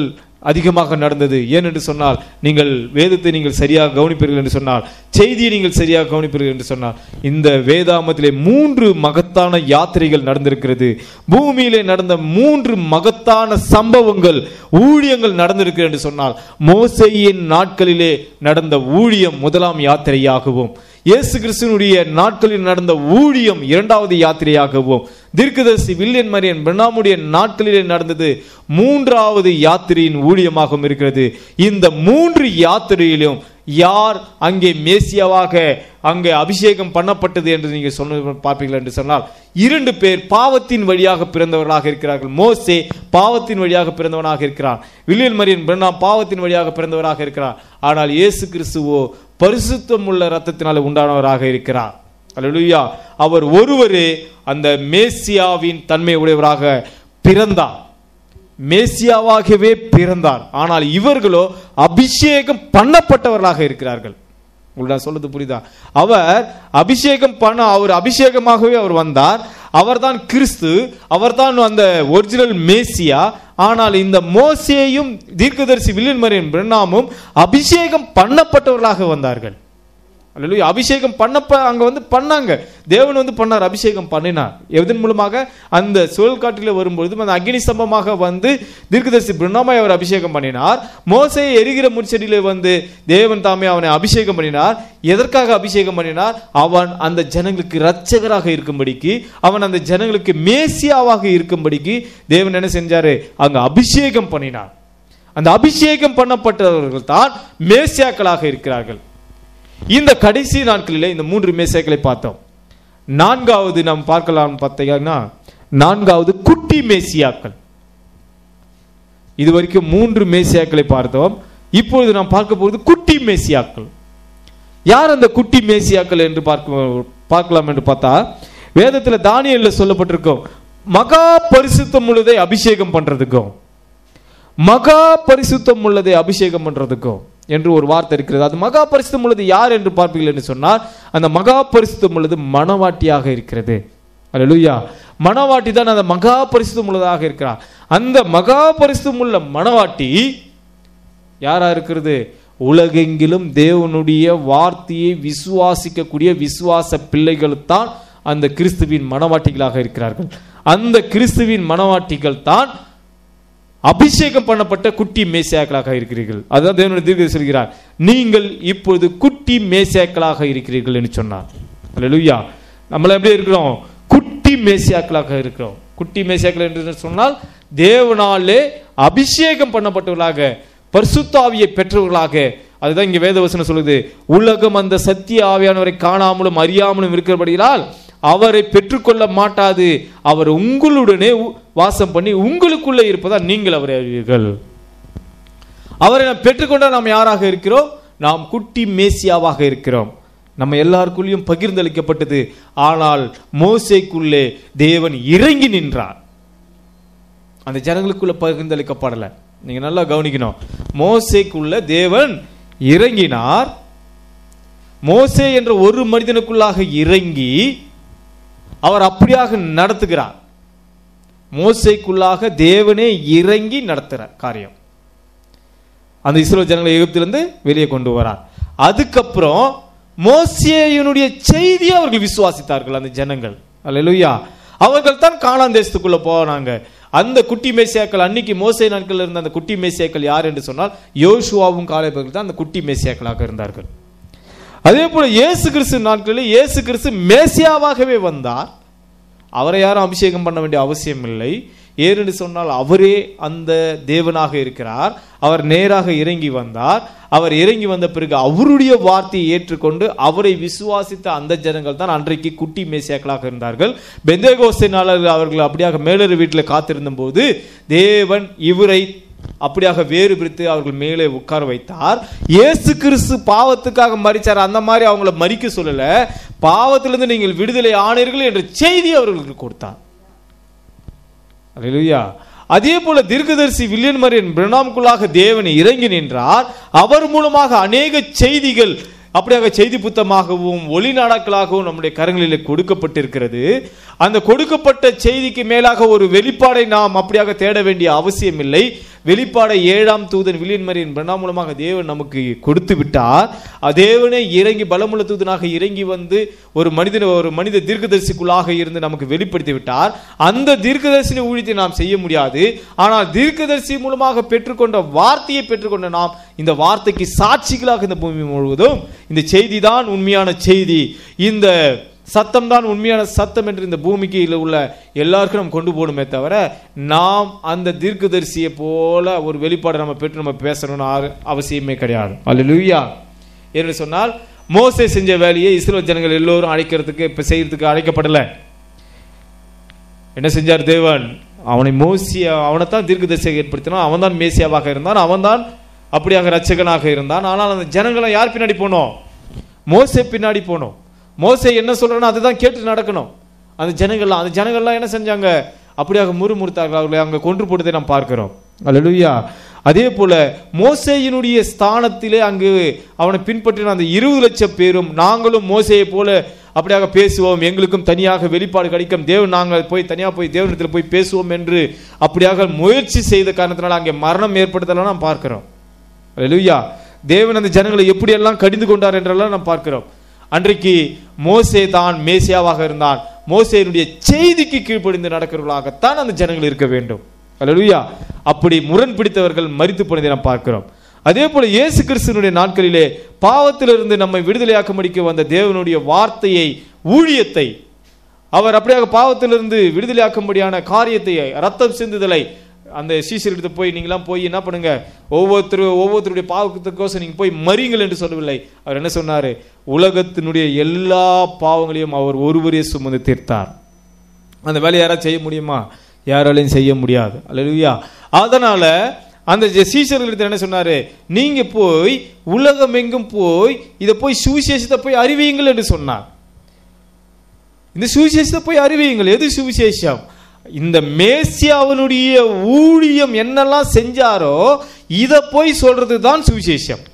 அதிகமாக நடந்தது ஏனென்று சொன்னால் நீங்கள் வேதத்தை நீங்கள் சரியாக கவனிப்பீர்கள் என்று சொன்னால் செய்தியை நீங்கள் சரியாக கவனிப்பீர்கள் என்று சொன்னால் இந்த வேதாமத்திலே மூன்று மகத்தான யாத்திரைகள் நடந்திருக்கிறது பூமியிலே நடந்த மூன்று மகத்தான சம்பவங்கள் ஊழியங்கள் நடந்திருக்கிறது என்று சொன்னால் மோசையின் நாட்களிலே நடந்த ஊழியம் முதலாம் யாத்திரையாகவும் இயேசு கிறிஸ்துவனுடைய நாட்களில் நடந்த ஊழியம் இரண்டாவது யாத்திரையாகவும் தீர்க்கதரிசி வில்லியன் மரியன் பிரணாமுடைய நாட்களிலே நடந்தது மூன்றாவது யாத்திரையின் ஊழியமாகவும் இருக்கிறது இந்த மூன்று யாத்திரையிலும் யார் அங்கே மேசியாவாக அங்கே அபிஷேகம் பண்ணப்பட்டது என்று நீங்கள் சொன்ன பார்ப்பீர்கள் என்று சொன்னால் இரண்டு பேர் பாவத்தின் வழியாக பிறந்தவர்களாக இருக்கிறார்கள் மோசே பாவத்தின் வழியாக பிறந்தவனாக இருக்கிறான் வில்லியன் மரியன் பிரணாம் பாவத்தின் வழியாக பிறந்தவராக இருக்கிறார் ஆனால் இயேசு கிறிஸ்துவோ பரிசுத்தம் உள்ள ரத்தத்தினால உண்டானவராக இருக்கிறார் அல்லேலூயா அவர் ஒருவரே அந்த மேசியாவின் தன்மை உடையவராக பிறந்தார் மேசியாவாகவே பிறந்தார் ஆனால் இவர்களோ அபிஷேகம் பண்ணப்பட்டவர்களாக இருக்கிறார்கள் உங்களுக்கு நான் சொல்றது புரியுதா அவர் அபிஷேகம் பண்ண அவர் அபிஷேகமாகவே அவர் வந்தார் அவர்தான் கிறிஸ்து அவர்தான் அந்த ஒரிஜினல் மேசியா ஆனால் இந்த மோசேயும் தீர்க்கதரிசி வில்லியன் மரியன் பிரணாமும் அபிஷேகம் பண்ணப்பட்டவர்களாக வந்தார்கள் அல்லேலூயா அபிஷேகம் பண்ணப்ப அங்க வந்து பண்ணாங்க தேவன் வந்து பண்ணார் அபிஷேகம் பண்ணினார் எதன் மூலமாக அந்த சுழல் காட்டில் வரும்பொழுது அந்த அக்னி ஸ்தம்பமாக வந்து தீர்க்கதரிசி பிரணாமை அவர் அபிஷேகம் பண்ணினார் மோசையை எரிகிற முச்செடியில வந்து தேவன் தாமே அவனை அபிஷேகம் பண்ணினார் எதற்காக அபிஷேகம் பண்ணினார் அவன் அந்த ஜனங்களுக்கு இரட்சகராக இருக்கும்படிக்கு அவன் அந்த ஜனங்களுக்கு மேசியாவாக இருக்கும்படிக்கு தேவன் என்ன செஞ்சாரு அங்க அபிஷேகம் பண்ணினார் அந்த அபிஷேகம் பண்ணப்பட்டவர்கள் தான் மேசியாக்களாக இருக்கிறார்கள் இந்த கடைசி நாட்களிலே இந்த மூன்று மேசைகளை பார்த்தோம் நான்காவது நாம் பார்க்கலாம் பார்த்தீங்கன்னா நான்காவது குட்டி மேசியாக்கள் இது வரைக்கும் மூன்று மேசியாக்களை பார்த்தோம் இப்பொழுது நாம் பார்க்க போவது குட்டி மேசியாக்கள் யார் அந்த குட்டி மேசியாக்கள் என்று பார்க்க பார்க்கலாம் என்று பார்த்தா வேதத்துல தானியல்ல சொல்லப்பட்டிருக்கும் மகா பரிசுத்தம் உள்ளதை அபிஷேகம் பண்றதுக்கும் மகா பரிசுத்தம் உள்ளதை அபிஷேகம் பண்றதுக்கும் என்று ஒரு வார்த்தை இருக்கிறது அது மகா பரிசுத்தம் உள்ளது யார் என்று பார்ப்பீர்கள் என்று சொன்னால் அந்த மகா பரிசுத்தம் உள்ளது மணவாட்டியாக இருக்கிறது அல்லேலூயா மணவாட்டி தான் அந்த மகா பரிசுத்தம் உள்ளதாக இருக்கிறார் அந்த மகா பரிசுத்தம் உள்ள மணவாட்டி யாரா இருக்கிறது உலகெங்கிலும் தேவனுடைய வார்த்தையை விசுவாசிக்கக்கூடிய விசுவாச பிள்ளைகள் தான் அந்த கிறிஸ்துவின் மணவாட்டிகளாக இருக்கிறார்கள் அந்த கிறிஸ்துவின் மணவாட்டிகள் தான் அபிஷேகம் பண்ணப்பட்ட குட்டி மேசியாக்களாக இருக்கிறீர்கள் அதுதான் தேவனுடைய தீர்க்க சொல்கிறார் நீங்கள் இப்பொழுது குட்டி மேசியாக்களாக இருக்கிறீர்கள் என்று சொன்னார் அல்லேலூயா நம்மள எப்படி இருக்கிறோம் குட்டி மேசியாக்களாக இருக்கிறோம் குட்டி மேசியாக்கள் என்று சொன்னால் தேவனாலே அபிஷேகம் பண்ணப்பட்டவர்களாக பரிசுத்தாவியை பெற்றவர்களாக அதுதான் இங்க வேதவசனம் சொல்லுது உலகம் அந்த சத்திய ஆவியானவரை காணாமலும் அறியாமலும் இருக்கிறபடியால் அவரை பெற்றுக்கொள்ள மாட்டாது அவர் உங்களுடனே உ- வாசம் பண்ணி உங்களுக்குள்ளே இருப்பதா நீங்கள் அவரை அறிவீர்கள் அவரை நாம் பெற்றுக்கொண்டால் நாம் யாராக இருக்கிறோம் நாம் குட்டி மேசியாவாக இருக்கிறோம் நம்ம எல்லாருக்குள்ளேயும் பகிர்ந்தளிக்கப்பட்டது ஆனால் மோசேக்குள்ளே தேவன் இறங்கி நின்றார் அந்த ஜனங்களுக்குள்ள பகிர்ந்தளிக்கப்படல நீங்க நல்லா கவனிக்கணும் மோசேக்குள்ள தேவன் இறங்கினார் மோசே என்ற ஒரு மனிதனுக்குள்ளாக இறங்கி அவர் அப்படியாக நடத்துகிறார் மோசேக்குள்ளாக தேவனே இறங்கி நடத்துகிறார் காரியம் அந்த இஸ்ரோ ஜனங்களை எகிப்திலிருந்து வெளியே கொண்டு வரார் அதுக்கப்புறம் மோசேயினுடைய செய்தியை அவர்கள் விசுவாசித்தார்கள் அந்த ஜனங்கள் அல்லேலூயா அவர்கள் தான் கானான் தேசத்துக்குள்ள போனாங்க அந்த குட்டி மேசியாக்கள் அன்னைக்கு மோசே நாட்கள் இருந்த அந்த குட்டி மேசியாக்கள் யார் என்று சொன்னால் யோசுவாவும் காலேபர்கள் தான் அந்த குட்டி மேசியாக்களாக இருந்தார்கள் அதே போல இயேசு கிறிஸ்து நாட்களில் இயேசு கிறிஸ்து மேசியாவாகவே வந்தார் அவரை யாரும் அபிஷேகம் பண்ண வேண்டிய அவசியம் இல்லை ஏனென்று சொன்னால் அவரே அந்த தேவனாக இருக்கிறார் அவர் நேராக இறங்கி வந்தார் அவர் இறங்கி வந்த பிறகு அவருடைய வார்த்தையை ஏற்றுக்கொண்டு அவரை விசுவாசித்த அந்த ஜனங்கள் தான் அன்றைக்கு குட்டி மேசியாக்களாக இருந்தார்கள் பெந்தேகோஸ்தினாளர்கள் அவர்கள் அப்படியாக மேலறு வீட்டில் காத்திருந்த போது தேவன் இவரை அப்படியாக வேறு பிரித்து அவர்கள் மேலே உட்கார வைத்தார் இயேசு கிறிஸ்து பாவத்துக்காக மரிச்சார் அந்த மாதிரி அவங்கள மறிக்க சொல்லல பாவத்திலிருந்து நீங்கள் விடுதலை ஆனீர்கள் என்ற செய்தி அவர்களுக்கு கொடுத்தார் அல்லேலூயா அதே போல தீர்க்கதரிசி வில்லியன் மரியன் பிரணாமுக்குள்ளாக தேவன் இறங்கி நின்றார் அவர் மூலமாக அநேக செய்திகள் அப்படியாக செய்தி புத்தமாகவும் ஒளி நாடாக்களாகவும் நம்முடைய கரங்களிலே கொடுக்கப்பட்டிருக்கிறது அந்த கொடுக்கப்பட்ட செய்திக்கு மேலாக ஒரு வெளிப்பாடை நாம் அப்படியாக தேட வேண்டிய அவசியம் இல்லை வெளிப்பாடை ஏழாம் தூதன் வில்லியன் மரியின் பிரணா மூலமாக தேவன் நமக்கு கொடுத்து விட்டார் அஹ் தேவனே இறங்கி பலமுள்ள தூதனாக இறங்கி வந்து ஒரு மனிதன் ஒரு மனித தீர்க்கதரிசிக்குள்ளாக இருந்து நமக்கு வெளிப்படுத்தி விட்டார் அந்த தீர்க்கதரிசன ஊழியத்தை நாம் செய்ய முடியாது ஆனால் தீர்க்கதரிசி மூலமாக பெற்றுக்கொண்ட வார்த்தையை பெற்றுக்கொண்ட நாம் இந்த வார்த்தைக்கு சாட்சிகளாக இந்த பூமி முழுவதும் இந்த செய்தி தான் உண்மையான செய்தி இந்த சத்தம் தான் உண்மையான சத்தம் என்று இந்த பூமிக்கு இதுல உள்ள எல்லாருக்கும் நம்ம கொண்டு போகணுமே தவிர நாம் அந்த தீர்க்கதரிசியை போல ஒரு வெளிப்பாடு நம்ம பெற்று நம்ம பேசணும்னு ஆறு- அவசியமே கிடையாது அல்லேலூயா என்று சொன்னால் மோசே செஞ்ச வேலையை இஸ்ரேல் ஜனங்கள் எல்லோரும் அழைக்கிறதுக்கு இப்ப செய்யறதுக்கு அழைக்கப்படலை என்ன செஞ்சார் தேவன் அவனை மோசியா அவனைத்தான் தீர்க்கதரிசியாக ஏற்படுத்தினான் அவன் தான் மேசியாவாக இருந்தான் அவன்தான் அப்படியாக ரட்சகனாக இருந்தான் ஆனால் அந்த ஜனங்களை யார் பின்னாடி போனோம் மோசே பின்னாடி போனோம் மோசே என்ன சொல்றானோ அதுதான் கேட்டு நடக்கணும் அந்த ஜனங்கள்லாம் அந்த ஜனங்கள்லாம் என்ன செஞ்சாங்க அப்படியாக முறுமுறுத்தார்கள் அவர்களை அங்க கொன்று போட்டதை நாம் பார்க்கிறோம் அல்லேலூயா அதே போல மோசேயினுடைய ஸ்தானத்திலே அங்கு அவனை பின்பற்றின அந்த இருபது லட்சம் பேரும் நாங்களும் மோசேயை போல அப்படியாக பேசுவோம் எங்களுக்கும் தனியாக வெளிப்பாடு கிடைக்கும் தேவன் நாங்கள் போய் தனியாக போய் தேவனிடத்தில் போய் பேசுவோம் என்று அப்படியாக முயற்சி செய்த காரணத்தினால அங்கே மரணம் ஏற்படுத்தலாம் நாம் பார்க்கிறோம் அல்லேலூயா தேவன் அந்த ஜனங்களை எப்படியெல்லாம் கடிந்து கொண்டார் என்றெல்லாம் நாம் பார்க்கிறோம் அன்றைக்கு மோசே தான் மேசியாவாக இருந்தான் மோசேயினுடைய செய்திக்கு கீழ்ப்படிந்து நடக்கிறவர்களாகத்தான் அந்த ஜனங்கள் இருக்க வேண்டும் அல்லேலூயா அப்படி முரண் பிடித்தவர்கள் மரித்து போனதை நாம் பார்க்கிறோம் அதே போல இயேசு கிறிஸ்துவனுடைய நாட்களிலே பாவத்திலிருந்து நம்மை விடுதலையாக்கும்படிக்கு வந்த தேவனுடைய வார்த்தையை ஊழியத்தை அவர் அப்படியாக பாவத்திலிருந்து விடுதலையாக்கும்படியான காரியத்தை ரத்தம் சிந்துதலை அந்த சீசரிடத்து போய் நீங்களாம் போய் என்ன பண்ணுங்க ஒவ்வொருத்தர் ஒவ்வொருத்தருடைய பாவத்துக்கோசம் நீங்க போய் மறியுங்கள் என்று சொல்லவில்லை அவர் என்ன சொன்னாரு உலகத்தினுடைய எல்லா பாவங்களையும் அவர் ஒருவரே சுமந்து தீர்த்தார் அந்த வேலையை யாராவது செய்ய முடியுமா யாராலையும் செய்ய முடியாது அல்லேலூயா அதனால அந்த சீசர்கள் என்ன சொன்னாரு நீங்க போய் உலகம் எங்கும் போய் இதை போய் சுவிசேஷத்தை போய் அறிவியுங்கள் என்று சொன்னார் இந்த சுவிசேஷத்தை போய் அறிவியுங்கள் எது சுவிசேஷம் இந்த மேசியாவினுடைய ஊழியம் என்னெல்லாம் செஞ்சாரோ இதை போய் சொல்றது தான் சுவிசேஷம்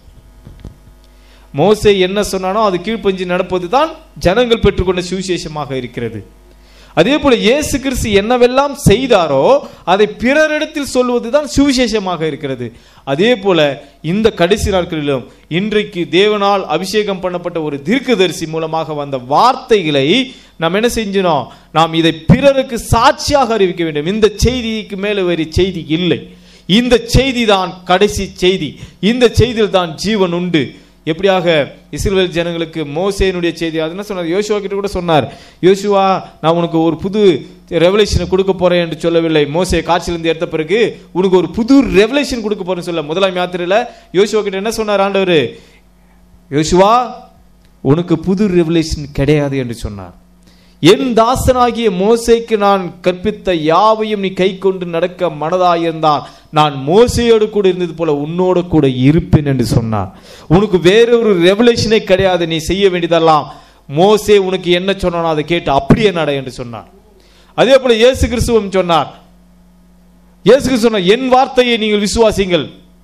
மோசே என்ன சொன்னானோ அது கீழ்ப்பஞ்சு நடப்பது தான் ஜனங்கள் பெற்றுக்கொண்ட சுவிசேஷமாக இருக்கிறது அதே போல இயேசு கிறிஸ்து என்னவெல்லாம் செய்தாரோ அதை பிறரிடத்தில் சொல்வது தான் சுவிசேஷமாக இருக்கிறது அதே போல இந்த கடைசி நாட்களிலும் இன்றைக்கு தேவனால் அபிஷேகம் பண்ணப்பட்ட ஒரு தீர்க்கதரிசி மூலமாக வந்த வார்த்தைகளை நாம் என்ன செஞ்சோம் நாம் இதை பிறருக்கு சாட்சியாக அறிவிக்க வேண்டும் இந்த செய்திக்கு மேல வேறு செய்தி இல்லை இந்த செய்தி தான் கடைசி செய்தி இந்த செய்தியில் தான் ஜீவன் உண்டு எப்படியாக இஸ்ரவேல் ஜனங்களுக்கு மோசேனுடைய செய்தி அது என்ன சொன்னார் யோசுவா கிட்ட கூட சொன்னார் யோசுவா நான் உனக்கு ஒரு புது ரெவலேஷனை கொடுக்க போறேன் என்று சொல்லவில்லை மோசே காட்சியிலிருந்து எடுத்த பிறகு உனக்கு ஒரு புது ரெவலேஷன் கொடுக்க போறேன்னு சொல்ல முதலாம் யாத்திரையில யோசுவா கிட்ட என்ன சொன்னார் ஆண்டவர் யோசுவா உனக்கு புது ரெவலேஷன் கிடையாது என்று சொன்னார் என் தாசனாகிய மோசேக்கு நான் கற்பித்த யாவையும் நீ கை கொண்டு நடக்க மனதாயிருந்தால் நான் மோசையோடு கூட இருந்தது போல உன்னோடு கூட இருப்பேன் என்று சொன்னார் உனக்கு வேறொரு ரெவலேஷனே கிடையாது நீ செய்ய வேண்டியதெல்லாம் மோசே உனக்கு என்ன சொன்னானோ அதை கேட்டு அப்படியே நட என்று சொன்னார் அதே போல இயேசு கிறிஸ்துவும் சொன்னார் இயேசு கிறிஸ்து சொன்னார் என் வார்த்தையை நீங்கள் விசுவாசிங்கள்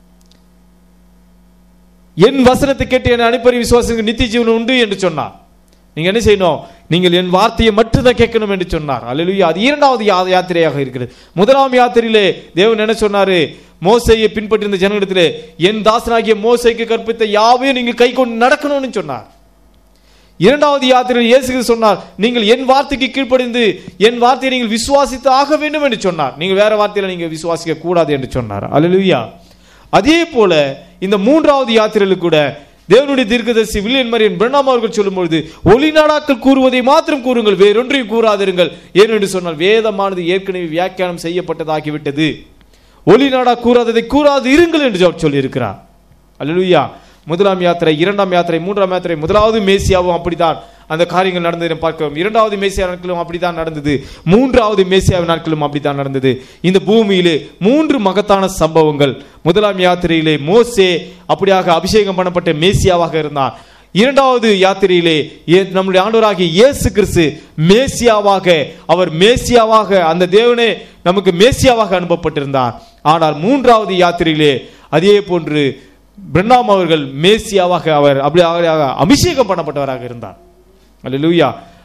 என் வசனத்தை கேட்டு என்னை அனுப்பறி விசுவாசிங்க நித்திய ஜீவன் உண்டு என்று சொன்னார் நீங்க என்ன செய்யணும் நீங்கள் என் வார்த்தையை மட்டும்தான் கேட்கணும் என்று சொன்னார் அல்லேலூயா அது இரண்டாவது யா- யாத்திரையாக இருக்கிறது முதலாம் யாத்திரையிலே தேவன் என்ன சொன்னாரு மோசையை பின்பற்றிருந்த ஜனங்களிடத்திலே என் தாசனாகிய மோசைக்கு கற்பித்த யாவையும் நீங்கள் கை கொண்டு நடக்கணும்னு சொன்னார் இரண்டாவது யாத்திரையில் இயேசு கிறிஸ்து சொன்னார் நீங்கள் என் வார்த்தைக்கு கீழ்ப்படிந்து என் வார்த்தையை நீங்கள் விசுவாசித்து ஆக வேண்டும் என்று சொன்னார் நீங்கள் வேற வார்த்தையில நீங்க விசுவாசிக்க கூடாது என்று சொன்னார் அல்லேலூயா அதே போல இந்த மூன்றாவது யாத்திரையில் கூட தேவனுடைய தீர்க்கதரிசி வில்லியன் மரியன் பிரணாம் அவர்கள் சொல்லும்பொழுது ஒளி நாடாக்கள் கூறுவதை மாத்திரம் கூறுங்கள் வேறொன்றையும் கூறாதிருங்கள் ஏனென்று சொன்னால் வேதமானது ஏற்கனவே வியாக்கியானம் செய்யப்பட்டதாகிவிட்டது ஒளி நாடா கூறாததை கூறாது இருங்கள் என்று அவர் சொல்லியிருக்கிறார் அல்லேலூயா முதலாம் யாத்திரை இரண்டாம் யாத்திரை மூன்றாம் யாத்திரை முதலாவது மேசியாவும் அப்படித்தான் அந்த காரியங்கள் நடந்ததை பார்க்கிறோம் இரண்டாவது மேசியா நாட்களும் அப்படித்தான் நடந்தது மூன்றாவது மேசியா நாட்களும் அப்படித்தான் நடந்தது இந்த பூமியிலே மூன்று மகத்தான சம்பவங்கள் முதலாம் யாத்திரையிலே மோசே அப்படியாக அபிஷேகம் பண்ணப்பட்ட மேசியாவாக இருந்தார் இரண்டாவது யாத்திரையிலே ஏ- நம்முடைய ஆண்டவராகிய இயேசு கிறிஸ்து மேசியாவாக அவர் மேசியாவாக அந்த தேவனே நமக்கு மேசியாவாக அனுப்பப்பட்டிருந்தார் ஆனால் மூன்றாவது யாத்திரையிலே அதே போன்று பிரண்ணாம் அவர்கள் மேசியாவாக அவர் அப்படி அபிஷேகம் பண்ணப்பட்டவராக இருந்தார் அல்லேலூயா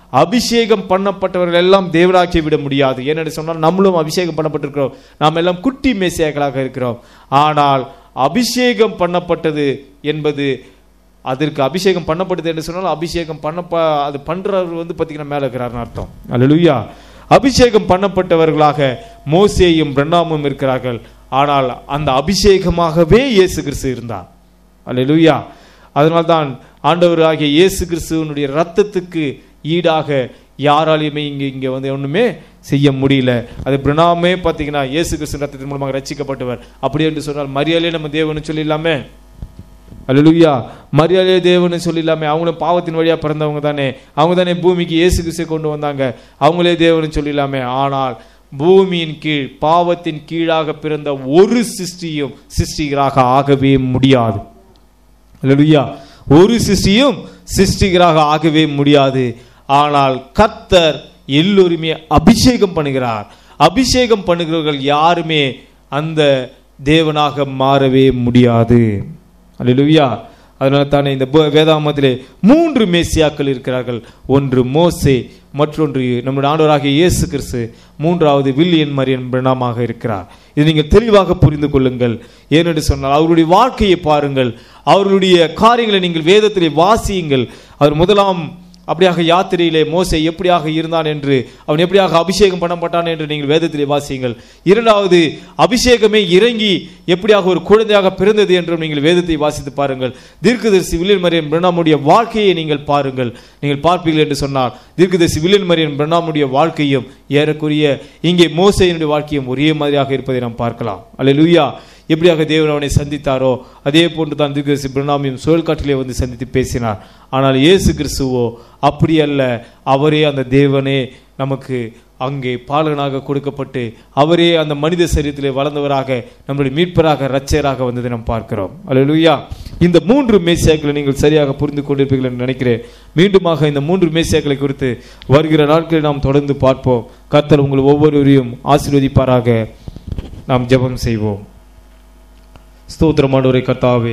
அபிஷேகம் பண்ணப்பட்டவர்கள் எல்லாம் தேவனாக்கி விட முடியாது ஏனென்று சொன்னால் நம்மளும் அபிஷேகம் பண்ணப்பட்டிருக்கிறோம் நாம் எல்லாம் குட்டி மேசியாக்களாக இருக்கிறோம் ஆனால் அபிஷேகம் பண்ணப்பட்டது என்பது அதற்கு அபிஷேகம் பண்ணப்பட்டது என்று சொன்னால் அபிஷேகம் பண்ணப்ப அது பண்றவர் வந்து பார்த்தீங்கன்னா மேலே இருக்கிறார்னு அர்த்தம் அல்லேலூயா அபிஷேகம் பண்ணப்பட்டவர்களாக மோசேயும் பிரண்ணாமும் இருக்கிறார்கள் ஆனால் அந்த அபிஷேகமாகவே இயேசு கிறிஸ்து இருந்தார் அல்லேலூயா அதனால்தான் ஆண்டவராகிய இயேசு கிறிஸ்துவனுடைய ரத்தத்துக்கு ஈடாக யாராலையுமே இங்க இங்க வந்து ஒண்ணுமே செய்ய முடியல அது பிரணாமே பார்த்தீங்கன்னா இயேசு கிறிஸ்து ரத்தத்தின் மூலமாக ரட்சிக்கப்பட்டவர் அப்படி என்று சொன்னால் மரியாதையே நம்ம தேவன்னு சொல்லிடலாமே அல்லேலூயா மரியாதை தேவன்னு சொல்லிடலாமே அவங்களும் பாவத்தின் வழியா பிறந்தவங்க தானே அவங்க தானே பூமிக்கு இயேசு கிறிஸ்து கொண்டு வந்தாங்க அவங்களே தேவன்னு சொல்லிடலாமே ஆனால் பூமியின் கீழ் பாவத்தின் கீழாக பிறந்த ஒரு சிருஷ்டியும் சிருஷ்டிகராக ஆகவே முடியாது அல்லேலூயா ஒரு சிருஷ்டியும் சிருஷ்டிகராக ஆகவே முடியாது ஆனால் கர்த்தர் எல்லோருமே அபிஷேகம் பண்ணுகிறார் அபிஷேகம் பண்ணுகிறவர்கள் யாருமே அந்த தேவனாக மாறவே முடியாது அல்லேலூயா அதனால தானே இந்த ப- வேதாகமத்திலே மூன்று மேசியாக்கள் இருக்கிறார்கள் ஒன்று மோசே மற்றொன்று நம்முடைய ஆண்டவராகிய இயேசு கிறிஸ்து மூன்றாவது வில்லியன் மரியன் பிரணாமாக இருக்கிறார் இது நீங்கள் தெளிவாக புரிந்து கொள்ளுங்கள் ஏனென்று சொன்னால் அவருடைய வாழ்க்கையை பாருங்கள் அவர்களுடைய காரியங்களை நீங்கள் வேதத்திலே வாசியுங்கள் அவர் முதலாம் அப்படியாக யாத்திரையிலே மோசே எப்படியாக இருந்தான் என்று அவன் எப்படியாக அபிஷேகம் பண்ணப்பட்டான் என்று நீங்கள் வேதத்திலே வாசியுங்கள் இரண்டாவது அபிஷேகமே இறங்கி எப்படியாக ஒரு குழந்தையாக பிறந்தது என்றும் நீங்கள் வேதத்தை வாசித்து பாருங்கள் தீர்க்கதரிசி வில்லியன் மரியன் பிரணாமுடைய வாழ்க்கையை நீங்கள் பாருங்கள் நீங்கள் பார்ப்பீர்கள் என்று சொன்னால் தீர்க்கதரிசி வில்லியன் மரியன் பிரணாமுடைய வாழ்க்கையும் ஏறக்குறைய இங்கே மோசையினுடைய வாழ்க்கையும் ஒரே மாதிரியாக இருப்பதை நாம் பார்க்கலாம் அல்லேலூயா எப்படியாக தேவன் அவனை சந்தித்தாரோ அதே போன்று தான் தீர்க்கதரிசி பிரணாமியும் சுழல் காற்றிலே வந்து சந்தித்து பேசினார் ஆனால் இயேசு கிறிஸ்துவோ அப்படி அல்ல அவரே அந்த தேவனே நமக்கு அங்கே பாலகனாக கொடுக்கப்பட்டு அவரே அந்த மனித சரீரத்திலே வளர்ந்தவராக நம்முடைய மீட்பராக இரட்சகராக வந்ததை நாம் பார்க்கிறோம் அல்லேலூயா இந்த மூன்று மேசியாக்களை நீங்கள் சரியாக புரிந்து கொண்டிருப்பீர்கள் என்று நினைக்கிறேன் மீண்டுமாக இந்த மூன்று மேசியாக்களை குறித்து வருகிற நாட்களில் நாம் தொடர்ந்து பார்ப்போம் கர்த்தர் உங்கள் ஒவ்வொருவரையும் ஆசீர்வதிப்பாராக நாம் ஜெபம் செய்வோம் ஸ்தோத்திரமானவரை கர்த்தாவே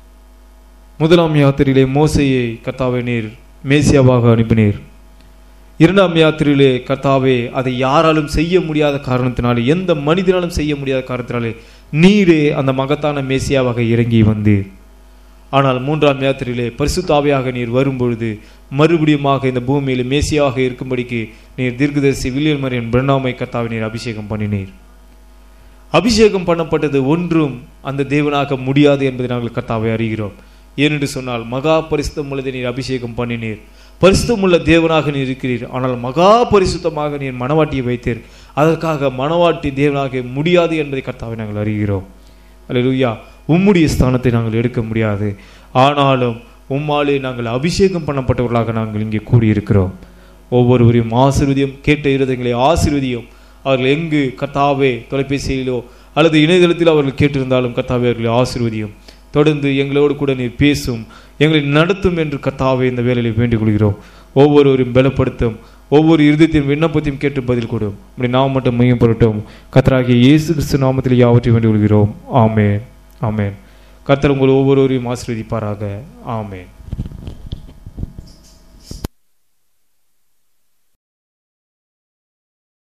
முதலாம் யாத்திரையிலே மோசையை கர்த்தாவே நீர் மேசியாவாக அனுப்பினீர் இரண்டாம் யாத்திரையிலே கர்த்தாவே அதை யாராலும் செய்ய முடியாத காரணத்தினாலே எந்த மனிதனாலும் செய்ய முடியாத காரணத்தினாலே நீரே அந்த மகத்தான மேசியாவாக இறங்கி வந்தீர் ஆனால் மூன்றாம் யாத்திரையிலே பரிசுத்தாவியாக நீர் வரும்பொழுது மறுபடியுமாக இந்த பூமியில் மேசியாக இருக்கும்படிக்கு நீர் தீர்க்கதரிசி வில்லியல் மரியன் பிரணாமை கர்த்தாவை நீர் அபிஷேகம் பண்ணினீர் அபிஷேகம் பண்ணப்பட்டது ஒன்றும் அந்த தேவனாக முடியாது என்பதை நாங்கள் கர்த்தாவை அறிகிறோம் ஏனென்று சொன்னால் மகா பரிசுத்தம் உள்ளதை நீர் அபிஷேகம் பண்ணினீர் பரிசுத்தமுள்ள தேவனாக நீர் இருக்கிறீர் ஆனால் மகா பரிசுத்தமாக நீர் மனவாட்டியை வைத்தீர் அதற்காக மனவாட்டி தேவனாக முடியாது என்பதை கர்த்தாவை நாங்கள் அறிகிறோம் அல்லேலூயா உம்முடைய ஸ்தானத்தை நாங்கள் எடுக்க முடியாது ஆனாலும் உம்மாலே நாங்கள் அபிஷேகம் பண்ணப்பட்டவர்களாக நாங்கள் இங்கே கூடியிருக்கிறோம் ஒவ்வொருவரையும் ஆசீர்வதியும் கேட்ட இருதயங்களை ஆசீர்வதியும் அவர்கள் எங்கு கர்த்தாவே தொலைபேசியிலோ அல்லது இணையதளத்தில் அவர்கள் கேட்டிருந்தாலும் கர்த்தாவே அவர்களை ஆசீர்வதியும் தொடர்ந்து எங்களோடு கூட நீர் பேசும் எங்களை நடத்தும் என்று கர்த்தாவே இந்த வேலையில் வேண்டிக் கொள்கிறோம் ஒவ்வொருவரையும் பலப்படுத்தும் ஒவ்வொரு இருதயத்தின் விண்ணப்பத்தையும் கேட்டு பதில் கொடும் அப்படி நாம் மட்டும் மையம் பொருட்டும் கர்த்தராகிய இயேசு கிறிஸ்து நாமத்தில் யாவற்றையும் வேண்டிக் கொள்கிறோம் ஆமென் ஆமென் கர்த்தர் உங்கள் ஒவ்வொருவரையும் ஆசீர்வதிப்பாராக ஆமென்